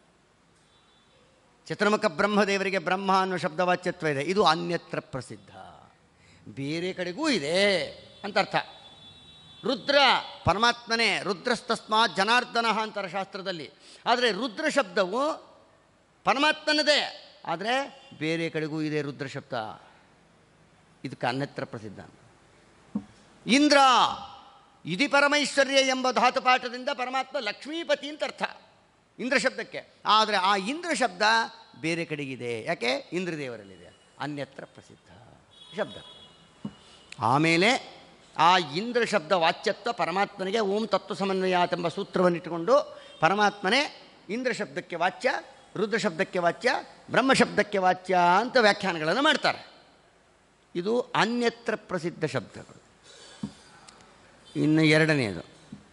ಚಿತ್ರಮುಖ ಬ್ರಹ್ಮದೇವರಿಗೆ ಬ್ರಹ್ಮ ಅನ್ನೋ ಶಬ್ದವಾಚ್ಯತ್ವ ಇದೆ ಇದು ಅನ್ಯತ್ರ ಪ್ರಸಿದ್ಧ ಬೇರೆ ಕಡೆಗೂ ಇದೆ ಅಂತ ಅರ್ಥ ರುದ್ರ ಪರಮಾತ್ಮನೇ ರುದ್ರಸ್ತಸ್ಮಾತ್ ಜನಾರ್ದನ ಅಂತಾರೆ ಶಾಸ್ತ್ರದಲ್ಲಿ ಆದರೆ ರುದ್ರ ಶಬ್ದವು ಪರಮಾತ್ಮನದೇ ಆದರೆ ಬೇರೆ ಕಡೆಗೂ ಇದೆ ರುದ್ರ ಶಬ್ದ ಇದಕ್ಕೆ ಅನ್ಯತ್ರ ಪ್ರಸಿದ್ಧ ಇಂದ್ರ ಇದಿ ಪರಮೈಶ್ವರ್ಯ ಎಂಬ ಧಾತುಪಾಠದಿಂದ ಪರಮಾತ್ಮ ಲಕ್ಷ್ಮೀಪತಿ ಅಂತ ಅರ್ಥ ಇಂದ್ರ ಶಬ್ದಕ್ಕೆ ಆದರೆ ಆ ಇಂದ್ರ ಶಬ್ದ ಬೇರೆ ಕಡೆಗಿದೆ ಯಾಕೆ ಇಂದ್ರದೇವರಲ್ಲಿದೆ ಅನ್ಯತ್ರ ಪ್ರಸಿದ್ಧ ಶಬ್ದ ಆಮೇಲೆ ಆ ಇಂದ್ರ ಶಬ್ದ ವಾಚ್ಯತ್ವ ಪರಮಾತ್ಮನಿಗೆ ಓಂ ತತ್ವ ಸಮನ್ವಯಾತ್ ಎಂಬ ಸೂತ್ರವನ್ನಿಟ್ಟುಕೊಂಡು ಪರಮಾತ್ಮನೇ ಇಂದ್ರ ಶಬ್ದಕ್ಕೆ ವಾಚ್ಯ ರುದ್ರ ಶಬ್ದಕ್ಕೆ ವಾಚ್ಯ ಬ್ರಹ್ಮ ಶಬ್ದಕ್ಕೆ ವಾಚ್ಯ ಅಂತ ವ್ಯಾಖ್ಯಾನಗಳನ್ನು ಮಾಡ್ತಾರೆ ಇದು ಅನ್ಯತ್ರ ಪ್ರಸಿದ್ಧ ಶಬ್ದಗಳು ಇನ್ನು ಎರಡನೆಯದು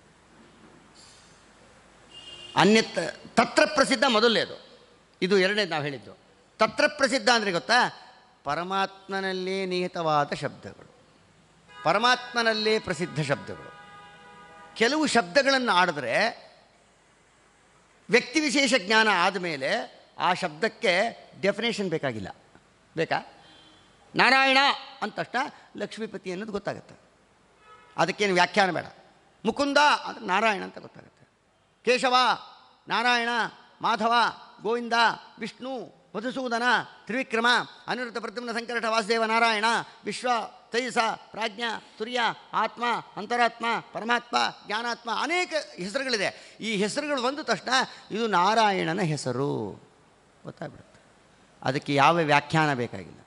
ಅನ್ಯತ್ರ ತತ್ರ ಪ್ರಸಿದ್ಧ ಮೊದಲನೇದು ಇದು ಎರಡನೇದು ನಾವು ಹೇಳಿದ್ದು ತತ್ರ ಪ್ರಸಿದ್ಧ ಅಂದರೆ ಗೊತ್ತಾ ಪರಮಾತ್ಮನಲ್ಲೇ ನಿಹಿತವಾದ ಶಬ್ದಗಳು ಪರಮಾತ್ಮನಲ್ಲೇ ಪ್ರಸಿದ್ಧ ಶಬ್ದಗಳು ಕೆಲವು ಶಬ್ದಗಳನ್ನು ಆಡಿದ್ರೆ ವ್ಯಕ್ತಿ ವಿಶೇಷ ಜ್ಞಾನ ಆದಮೇಲೆ ಆ ಶಬ್ದಕ್ಕೆ ಡೆಫಿನೇಷನ್ ಬೇಕಾಗಿಲ್ಲ ಬೇಕಾ ನಾರಾಯಣ ಅಂದ ತಕ್ಷಣ ಲಕ್ಷ್ಮೀಪತಿ ಅನ್ನೋದು ಗೊತ್ತಾಗುತ್ತೆ ಅದಕ್ಕೇನು ವ್ಯಾಖ್ಯಾನ ಬೇಡ ಮುಕುಂದ ಅಂದರೆ ನಾರಾಯಣ ಅಂತ ಗೊತ್ತಾಗುತ್ತೆ ಕೇಶವ ನಾರಾಯಣ ಮಾಧವ ಗೋವಿಂದ ವಿಷ್ಣು ಮಧುಸೂದನ ತ್ರಿವಿಕ್ರಮ ಅನಿರುದ್ಧ ಪ್ರದ್ಯುಮ್ನ ಸಂಕಟ ವಾಸುದೇವ ನಾರಾಯಣ ವಿಶ್ವ ತೈಸ ಪ್ರಾಜ್ಞಾ ತುರ್ಯ ಆತ್ಮ ಅಂತರಾತ್ಮ ಪರಮಾತ್ಮ ಜ್ಞಾನಾತ್ಮ ಅನೇಕ ಹೆಸರುಗಳಿದೆ ಈ ಹೆಸರುಗಳು ಬಂದ ತಕ್ಷಣ ಇದು ನಾರಾಯಣನ ಹೆಸರು ಗೊತ್ತಾಗ್ಬಿಡುತ್ತೆ ಅದಕ್ಕೆ ಯಾವ ವ್ಯಾಖ್ಯಾನ ಬೇಕಾಗಿಲ್ಲ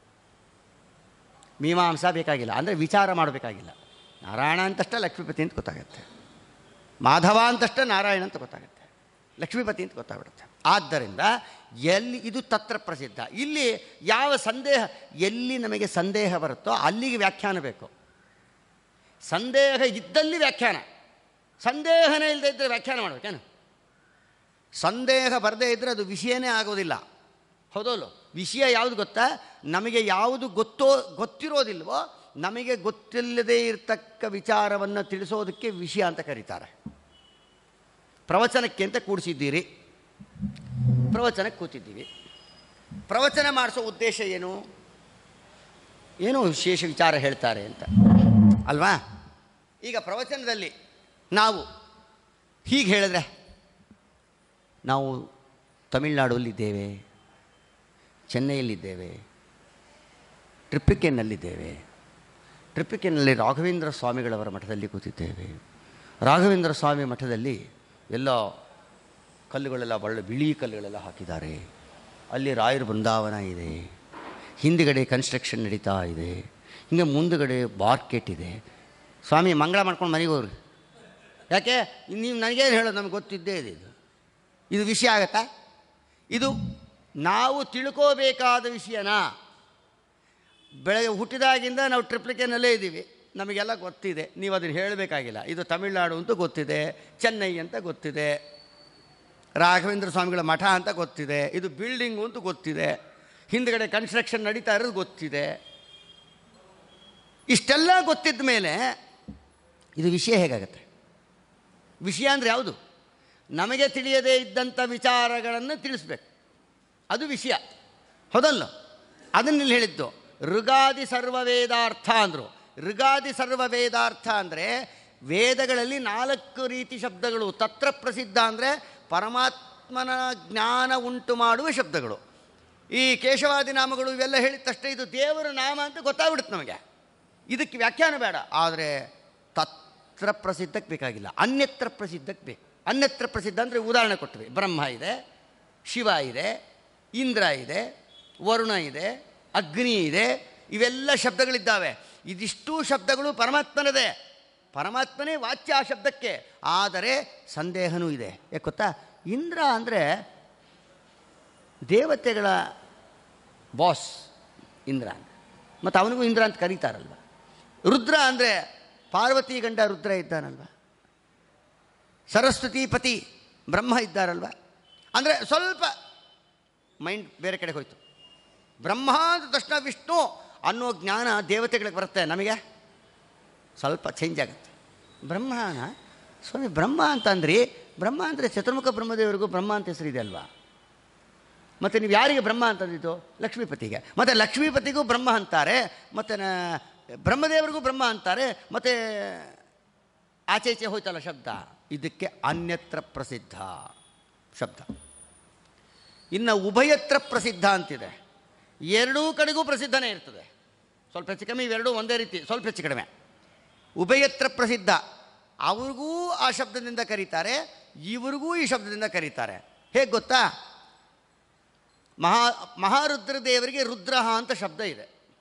ಮೀಮಾಂಸ ಬೇಕಾಗಿಲ್ಲ ಅಂದರೆ ವಿಚಾರ ಮಾಡಬೇಕಾಗಿಲ್ಲ ನಾರಾಯಣ ಅಂತಷ್ಟೇ ಲಕ್ಷ್ಮೀಪತಿ ಅಂತ ಗೊತ್ತಾಗುತ್ತೆ ಮಾಧವ ಅಂತಷ್ಟೇ ನಾರಾಯಣ ಅಂತ ಗೊತ್ತಾಗುತ್ತೆ ಲಕ್ಷ್ಮೀಪತಿ ಅಂತ ಗೊತ್ತಾಗ್ಬಿಡುತ್ತೆ ಆದ್ದರಿಂದ ಎಲ್ಲಿ ಇದು ತತ್ರ ಪ್ರಸಿದ್ಧ ಇಲ್ಲಿ ಯಾವ ಸಂದೇಹ ಎಲ್ಲಿ ನಮಗೆ ಸಂದೇಹ ಬರುತ್ತೋ ಅಲ್ಲಿಗೆ ವ್ಯಾಖ್ಯಾನ ಬೇಕು ಸಂದೇಹ ಇದ್ದಲ್ಲಿ ವ್ಯಾಖ್ಯಾನ ಸಂದೇಹನೇ ಇಲ್ಲದೆ ಇದ್ದರೆ ವ್ಯಾಖ್ಯಾನ ಮಾಡಬೇಕೇನು ಸಂದೇಹ ಬರದೇ ಇದ್ದರೆ ಅದು ವಿಷಯನೇ ಆಗೋದಿಲ್ಲ ಹೌದಲ್ಲ ವಿಷಯ ಯಾವುದು ಗೊತ್ತಾ ನಮಗೆ ಯಾವುದು ಗೊತ್ತೋ ಗೊತ್ತಿರೋದಿಲ್ವೋ ನಮಗೆ ಗೊತ್ತಿಲ್ಲದೇ ಇರತಕ್ಕ ವಿಚಾರವನ್ನು ತಿಳಿಸೋದಕ್ಕೆ ವಿಷಯ ಅಂತ ಕರೀತಾರೆ ಪ್ರವಚನಕ್ಕೆ ಅಂತ ಕೂಡಿಸಿದ್ದೀರಿ ಪ್ರವಚನಕ್ಕೆ ಕೂತಿದ್ದೀವಿ ಪ್ರವಚನ ಮಾಡಿಸೋ ಉದ್ದೇಶ ಏನು ಏನೋ ವಿಶೇಷ ವಿಚಾರ ಹೇಳ್ತಾರೆ ಅಂತ ಅಲ್ವಾ ಈಗ ಪ್ರವಚನದಲ್ಲಿ ನಾವು ಹೀಗೆ ಹೇಳಿದ್ರೆ ನಾವು ತಮಿಳ್ನಾಡಲ್ಲಿದ್ದೇವೆ ಚೆನ್ನೈಯಲ್ಲಿದ್ದೇವೆ ಟ್ರಿಪ್ಪಿಕೆನ್ನಲ್ಲಿದ್ದೇವೆ ಟ್ರಿಪ್ಪಿಕೆನಲ್ಲಿ ರಾಘವೇಂದ್ರ ಸ್ವಾಮಿಗಳವರ ಮಠದಲ್ಲಿ ಕೂತಿದ್ದೇವೆ ರಾಘವೇಂದ್ರ ಸ್ವಾಮಿ ಮಠದಲ್ಲಿ ಎಲ್ಲ ಕಲ್ಲುಗಳೆಲ್ಲ ಒಳ್ಳೆ ಬಿಳಿ ಕಲ್ಲುಗಳೆಲ್ಲ ಹಾಕಿದ್ದಾರೆ ಅಲ್ಲಿ ರಾಯರ ಬೃಂದಾವನ ಇದೆ ಹಿಂದುಗಡೆ ಕನ್ಸ್ಟ್ರಕ್ಷನ್ ನಡೀತಾ ಇದೆ ಹಿಂಗೆ ಮುಂದುಗಡೆ ಮಾರ್ಕೆಟ್ ಇದೆ ಸ್ವಾಮಿ ಮಂಗಳ ಮಾಡ್ಕೊಂಡು ಮನೆಗೆ ಹೋಗ್ರಿ ಯಾಕೆ ನೀವು ನನಗೇನು ಹೇಳೋದು ನಮಗೆ ಗೊತ್ತಿದ್ದೇ ಇದೆ ಇದು ಇದು ವಿಷಯ ಆಗತ್ತಾ ಇದು ನಾವು ತಿಳ್ಕೋಬೇಕಾದ ವಿಷಯನ ಬೆಳಗ್ಗೆ ಹುಟ್ಟಿದಾಗಿಂದ ನಾವು ಟ್ರಿಪ್ಲಿಕೆನಲ್ಲೇ ಇದ್ದೀವಿ ನಮಗೆಲ್ಲ ಗೊತ್ತಿದೆ ನೀವು ಅದನ್ನು ಹೇಳಬೇಕಾಗಿಲ್ಲ ಇದು ತಮಿಳುನಾಡು ಅಂತ ಗೊತ್ತಿದೆ ಚೆನ್ನೈ ಅಂತ ಗೊತ್ತಿದೆ ರಾಘವೇಂದ್ರ ಸ್ವಾಮಿಗಳ ಮಠ ಅಂತ ಗೊತ್ತಿದೆ ಇದು ಬಿಲ್ಡಿಂಗು ಅಂತ ಗೊತ್ತಿದೆ ಹಿಂದ್ಗಡೆ ಕನ್ಸ್ಟ್ರಕ್ಷನ್ ನಡೀತಾ ಇರೋದು ಗೊತ್ತಿದೆ ಇಷ್ಟೆಲ್ಲ ಗೊತ್ತಿದ್ದ ಮೇಲೆ ಇದು ವಿಷಯ ಹೇಗಾಗತ್ತೆ ವಿಷಯ ಅಂದರೆ ಯಾವುದು ನಮಗೆ ತಿಳಿಯದೇ ಇದ್ದಂಥ ವಿಚಾರಗಳನ್ನು ತಿಳಿಸ್ಬೇಕು ಅದು ವಿಷಯ ಹೌದಲ್ಲ ಅದನ್ನಿಲ್ಲಿ ಹೇಳಿದ್ದು ಋಗಾದಿ ಸರ್ವ ವೇದಾರ್ಥ ಅಂದರು ಋಗಾದಿ ಸರ್ವ ವೇದಾರ್ಥ ಅಂದರೆ ವೇದಗಳಲ್ಲಿ ನಾಲ್ಕು ರೀತಿ ಶಬ್ದಗಳು ತತ್ರ ಪ್ರಸಿದ್ಧ ಅಂದರೆ ಪರಮಾತ್ಮನ ಜ್ಞಾನ ಉಂಟು ಮಾಡುವ ಶಬ್ದಗಳು ಈ ಕೇಶವಾದಿ ನಾಮಗಳು ಇವೆಲ್ಲ ಹೇಳಿದ ತಕ್ಷಣ ಇದು ದೇವರ ನಾಮ ಅಂತ ಗೊತ್ತಾಗ್ಬಿಡುತ್ತೆ ನಮಗೆ ಇದಕ್ಕೆ ವ್ಯಾಖ್ಯಾನ ಬೇಡ ಆದರೆ ತತ್ರ ಪ್ರಸಿದ್ಧಕ್ಕೆ ಬೇಕಾಗಿಲ್ಲ ಅನ್ಯತ್ರ ಪ್ರಸಿದ್ಧಕ್ಕೆ ಬೇಕು ಅನ್ಯತ್ರ ಪ್ರಸಿದ್ಧ ಅಂದರೆ ಉದಾಹರಣೆ ಕೊಟ್ವಿ ಬ್ರಹ್ಮ ಇದೆ ಶಿವ ಇದೆ ಇಂದ್ರ ಇದೆ ವರುಣ ಇದೆ ಅಗ್ನಿ ಇದೆ ಇವೆಲ್ಲ ಶಬ್ದಗಳಿದ್ದಾವೆ ಇದಿಷ್ಟೂ ಶಬ್ದಗಳು ಪರಮಾತ್ಮನದೇ ಪರಮಾತ್ಮನೇ ವಾಚ್ಯ ಆ ಶಬ್ದಕ್ಕೆ ಆದರೆ ಸಂದೇಹನೂ ಇದೆ ಯಾಕೆ ಗೊತ್ತಾ ಇಂದ್ರ ಅಂದರೆ ದೇವತೆಗಳ ಬಾಸ್ ಇಂದ್ರ ಮತ್ತು ಅವನಿಗೂ ಇಂದ್ರ ಅಂತ ಕರೀತಾರಲ್ವ ರುದ್ರ ಅಂದರೆ ಪಾರ್ವತಿ ಗಂಡ ರುದ್ರ ಇದ್ದಾನಲ್ವ ಸರಸ್ವತಿ ಪತಿ ಬ್ರಹ್ಮ ಇದ್ದಾರಲ್ವ ಅಂದರೆ ಸ್ವಲ್ಪ ಮೈಂಡ್ ಬೇರೆ ಕಡೆ ಹೋಯ್ತು ಬ್ರಹ್ಮ ಅಂದ ತಕ್ಷಣ ವಿಷ್ಣು ಅನ್ನೋ ಜ್ಞಾನ ದೇವತೆಗಳಿಗೆ ಬರುತ್ತೆ ನಮಗೆ ಸ್ವಲ್ಪ ಚೇಂಜ್ ಆಗುತ್ತೆ ಬ್ರಹ್ಮನ ಸ್ವಾಮಿ ಬ್ರಹ್ಮ ಅಂತಂದ್ರಿ ಬ್ರಹ್ಮ ಅಂದರೆ ಚತುರ್ಮುಖ ಬ್ರಹ್ಮದೇವರಿಗೂ ಬ್ರಹ್ಮ ಅಂತ ಹೆಸರಿದೆ ಅಲ್ವಾ ಮತ್ತು ನೀವು ಯಾರಿಗೆ ಬ್ರಹ್ಮ ಅಂತಂದಿದ್ದು ಲಕ್ಷ್ಮೀಪತಿಗೆ ಮತ್ತು ಲಕ್ಷ್ಮೀಪತಿಗೂ ಬ್ರಹ್ಮ ಅಂತಾರೆ ಮತ್ತು ನ- ಬ್ರಹ್ಮದೇವರಿಗೂ ಬ್ರಹ್ಮ ಅಂತಾರೆ ಮತ್ತು ಆಚೆ ಈಚೆ ಹೋಯ್ತಲ್ಲ ಶಬ್ದ ಇದಕ್ಕೆ ಅನ್ಯತ್ರ ಪ್ರಸಿದ್ಧ ಶಬ್ದ ಇನ್ನು ಉಭಯತ್ರ ಪ್ರಸಿದ್ಧ ಅಂತಿದೆ ಎರಡೂ ಕಡೆಗೂ ಪ್ರಸಿದ್ಧನೇ ಇರ್ತದೆ ಸ್ವಲ್ಪ ಹೆಚ್ಚು ಕಮ್ಮಿ ಇವೆರಡೂ ಒಂದೇ ರೀತಿ ಸ್ವಲ್ಪ ಹೆಚ್ಚು ಕಡಿಮೆ ಉಭಯತ್ರ ಪ್ರಸಿದ್ಧ ಅವ್ರಿಗೂ ಆ ಶಬ್ದದಿಂದ ಕರೀತಾರೆ ಇವ್ರಿಗೂ ಈ ಶಬ್ದದಿಂದ ಕರೀತಾರೆ ಹೇಗೆ ಗೊತ್ತಾ ಮಹಾ ಮಹಾರುದ್ರ ದೇವರಿಗೆ ರುದ್ರ ಅಂತ ಶಬ್ದ ಇದೆ